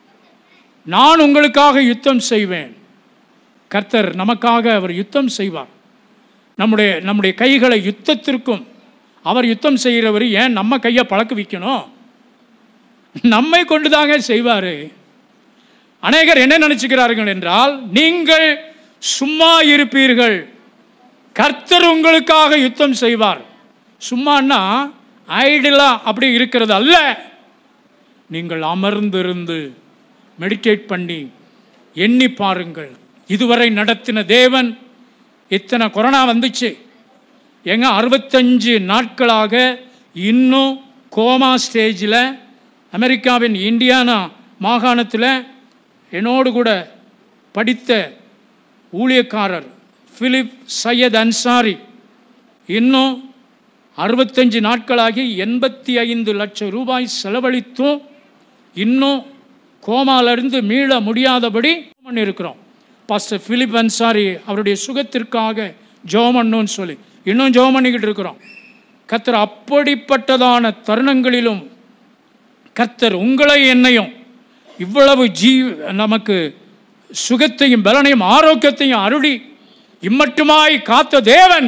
நான் உங்களுக்காக யுத்தம் செய்வேன் கர்த்தர் நமக்காக அவர் யுத்தம் செய்வார் நம்முடைய நம்முடைய கைகளை யுத்தத்திற்கும் அவர் யுத்தம் செய்கிறவர் ஏன் நம்ம கையை பழக்க வைக்கணும் நம்மை கொண்டு தாங்க செய்வார் அநேகர் என்ன நினைச்சுக்கிறார்கள் என்றால் நீங்கள் சும்மா இருப்பீர்கள் கர்த்தர் உங்களுக்காக யுத்தம் செய்வார் சும்மான்னா ஐடிலா அப்படி இருக்கிறது அல்ல நீங்கள் அமர்ந்திருந்து மெடிடேட் பண்ணி எண்ணி பாருங்கள் இதுவரை நடத்தின தேவன் இத்தனை கொரோனா வந்துச்சு எங்க அறுபத்தஞ்சு நாட்களாக இன்னும் கோமா ஸ்டேஜில் அமெரிக்காவின் இந்தியானா மாகாணத்தில் என்னோடு கூட படித்த ஊழியக்காரர் பிலிப் சையத் அன்சாரி இன்னும் அறுபத்தஞ்சு நாட்களாகி எண்பத்தி ஐந்து லட்சம் ரூபாய் செலவழித்தும் இன்னும் கோமாலிருந்து மீள முடியாதபடி பண்ணியிருக்கிறோம் பாஸ்டர் பிலிப் அன்சாரி அவருடைய சுகத்திற்காக ஜோமன்னுன்னு சொல்லி இன்னும் ஜோம் பண்ணிக்கிட்டு இருக்கிறோம் கர்த்தர் அப்படிப்பட்டதான தருணங்களிலும் கர்த்தர் உங்களை என்னையும் இவ்வளவு ஜீ நமக்கு சுகத்தையும் பலனையும் ஆரோக்கியத்தையும் அருளி இம்மட்டுமாய் காத்த தேவன்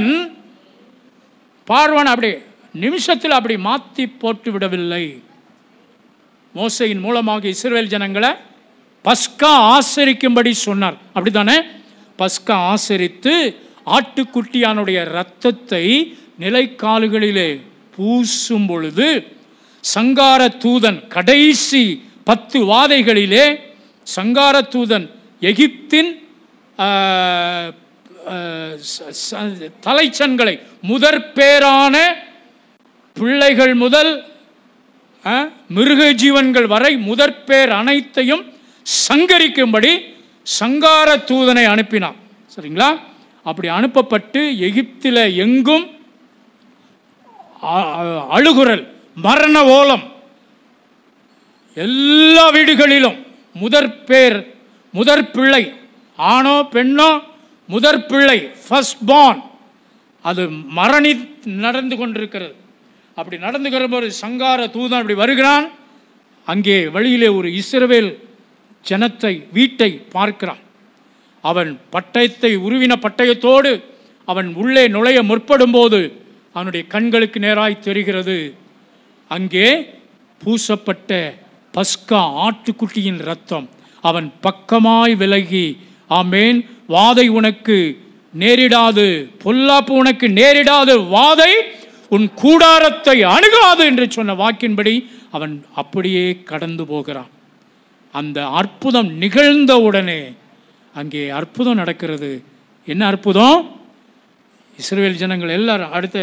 பார்வன் அப்படி நிமிஷத்தில் அப்படி மாற்றி போட்டு விடவில்லை மோசையின் மூலமாக இஸ்ரேல் ஜனங்களை பஸ்கா ஆசரிக்கும்படி சொன்னார் அப்படித்தானே பஸ்கா ஆசரித்து ஆட்டுக்குட்டியானுடைய இரத்தத்தை நிலைக்கால்களிலே பூசும் பொழுது சங்கார தூதன் கடைசி பத்து வாதைகளிலே சங்கார தூதன் எகிப்தின் ஆஹ், ஆஹ், ச- ச- தலைச்சன்களை முதற் பேரான பிள்ளைகள் முதல் ஆ, மிருக ஜீவன்கள் வரை முதற்பேர் அனைத்தையும் சங்கரிக்கும்படி சங்கார தூதனை அனுப்பினான் சரிங்களா அப்படி அனுப்பப்பட்டு எகிப்தில் எங்கும் அ- அ- அழுகுரல் மரண ஓலம் எல்லா வீடுகளிலும் முதற்பேர் முதற் பிள்ளை ஆணோ பெண்ணோ முதற் பிள்ளை ஃபர்ஸ்ட் born அது மரணி நடந்து கொண்டிருக்கிறது அப்படி நடந்துகிற போது சங்கார தூதன் அப்படி வருகிறான் அங்கே வழியிலே ஒரு இஸ்ரவேல் ஜனத்தை வீட்டை பார்க்கிறான் அவன் பட்டயத்தை உருவின பட்டயத்தோடு அவன் உள்ளே நுழைய முற்படும்போது அவனுடைய கண்களுக்கு நேராய் தெரிகிறது அங்கே பூசப்பட்ட பஸ்கா ஆட்டுக்குட்டியின் ரத்தம் அவன் பக்கமாய் விலகி ஆமேன் வாதை உனக்கு நேரிடாது பொல்லாப்பு உனக்கு நேரிடாது வாதை உன் கூடாரத்தை அணுகாது என்று சொன்ன வாக்கின்படி அவன் அப்படியே கடந்து போகிறான் அந்த அற்புதம் நிகழ்ந்த உடனே அங்கே அற்புதம் நடக்கிறது என்ன அற்புதம் இஸ்ரேல் ஜனங்கள் எல்லாரும் அடுத்த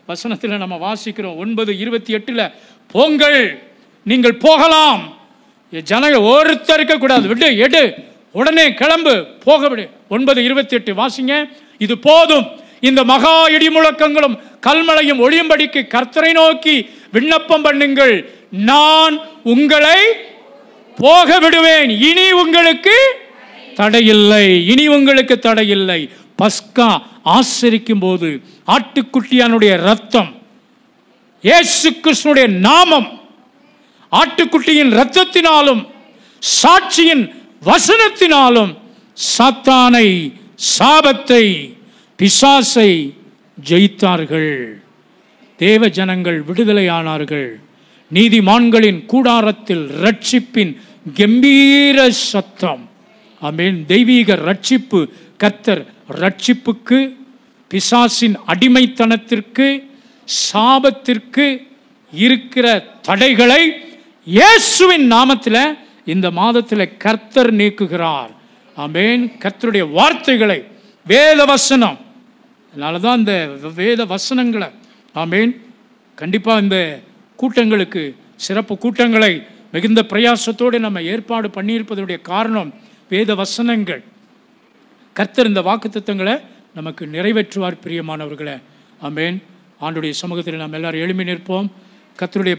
வசனத்தில் நம்ம வாசிக்கிறோம் ஒன்பது இருபத்தி எட்டில் போங்கள் நீங்கள் போகலாம் என் ஜனங்க ஒருத்தர் இருக்கக்கூடாது விடு எடு உடனே கிளம்பு போக விடு ஒன்பது இருபத்தி எட்டு வாசிங்க இது போதும் இந்த மகா இடி முழக்கங்களும் கல்மலையும் ஒளியும்படிக்கு கர்த்தரை நோக்கி விண்ணப்பம் பண்ணுங்கள் நான் உங்களை போக விடுவேன் இனி உங்களுக்கு தடையில்லை இனி உங்களுக்கு தடையில்லை பஸ்கா ஆசரிக்கும் போது ஆட்டுக்குட்டியானுடைய ரத்தம் இயேசு கிறிஸ்துடைய நாமம் ஆட்டுக்குட்டியின் இரத்தத்தினாலும் சாட்சியின் வசனத்தினாலும் சாத்தானை சாபத்தை பிசாசை ஜெயித்தார்கள் தேவ ஜனங்கள் விடுதலையானார்கள் நீதிமான்களின் கூடாரத்தில் ரட்சிப்பின் கம்பீர சத்தம் ஆமென் தெய்வீக ரட்சிப்பு கத்தர் ரட்சிப்புக்கு பிசாசின் அடிமைத்தனத்திற்கு சாபத்திற்கு இருக்கிற தடைகளை இயேசுவின் நாமத்தில் இந்த மாதத்தில் கர்த்தர் நீக்குகிறார் ஆமென் கர்த்தருடைய வார்த்தைகளை வேத வசனம் அதனால தான் இந்த வேத வசனங்களை ஆமேன் கண்டிப்பாக இந்த கூட்டங்களுக்கு சிறப்பு கூட்டங்களை மிகுந்த பிரயாசத்தோடு நம்ம ஏற்பாடு பண்ணியிருப்பதனுடைய காரணம் வேத வசனங்கள் கர்த்தர் இந்த வாக்குத்தத்தங்களை நமக்கு நிறைவேற்றுவார் பிரியமானவர்களே ஆமேன் ஆண்டுடைய சமூகத்தில் நாம் எல்லாரும் எழுமி நிற்போம் கர்த்தருடைய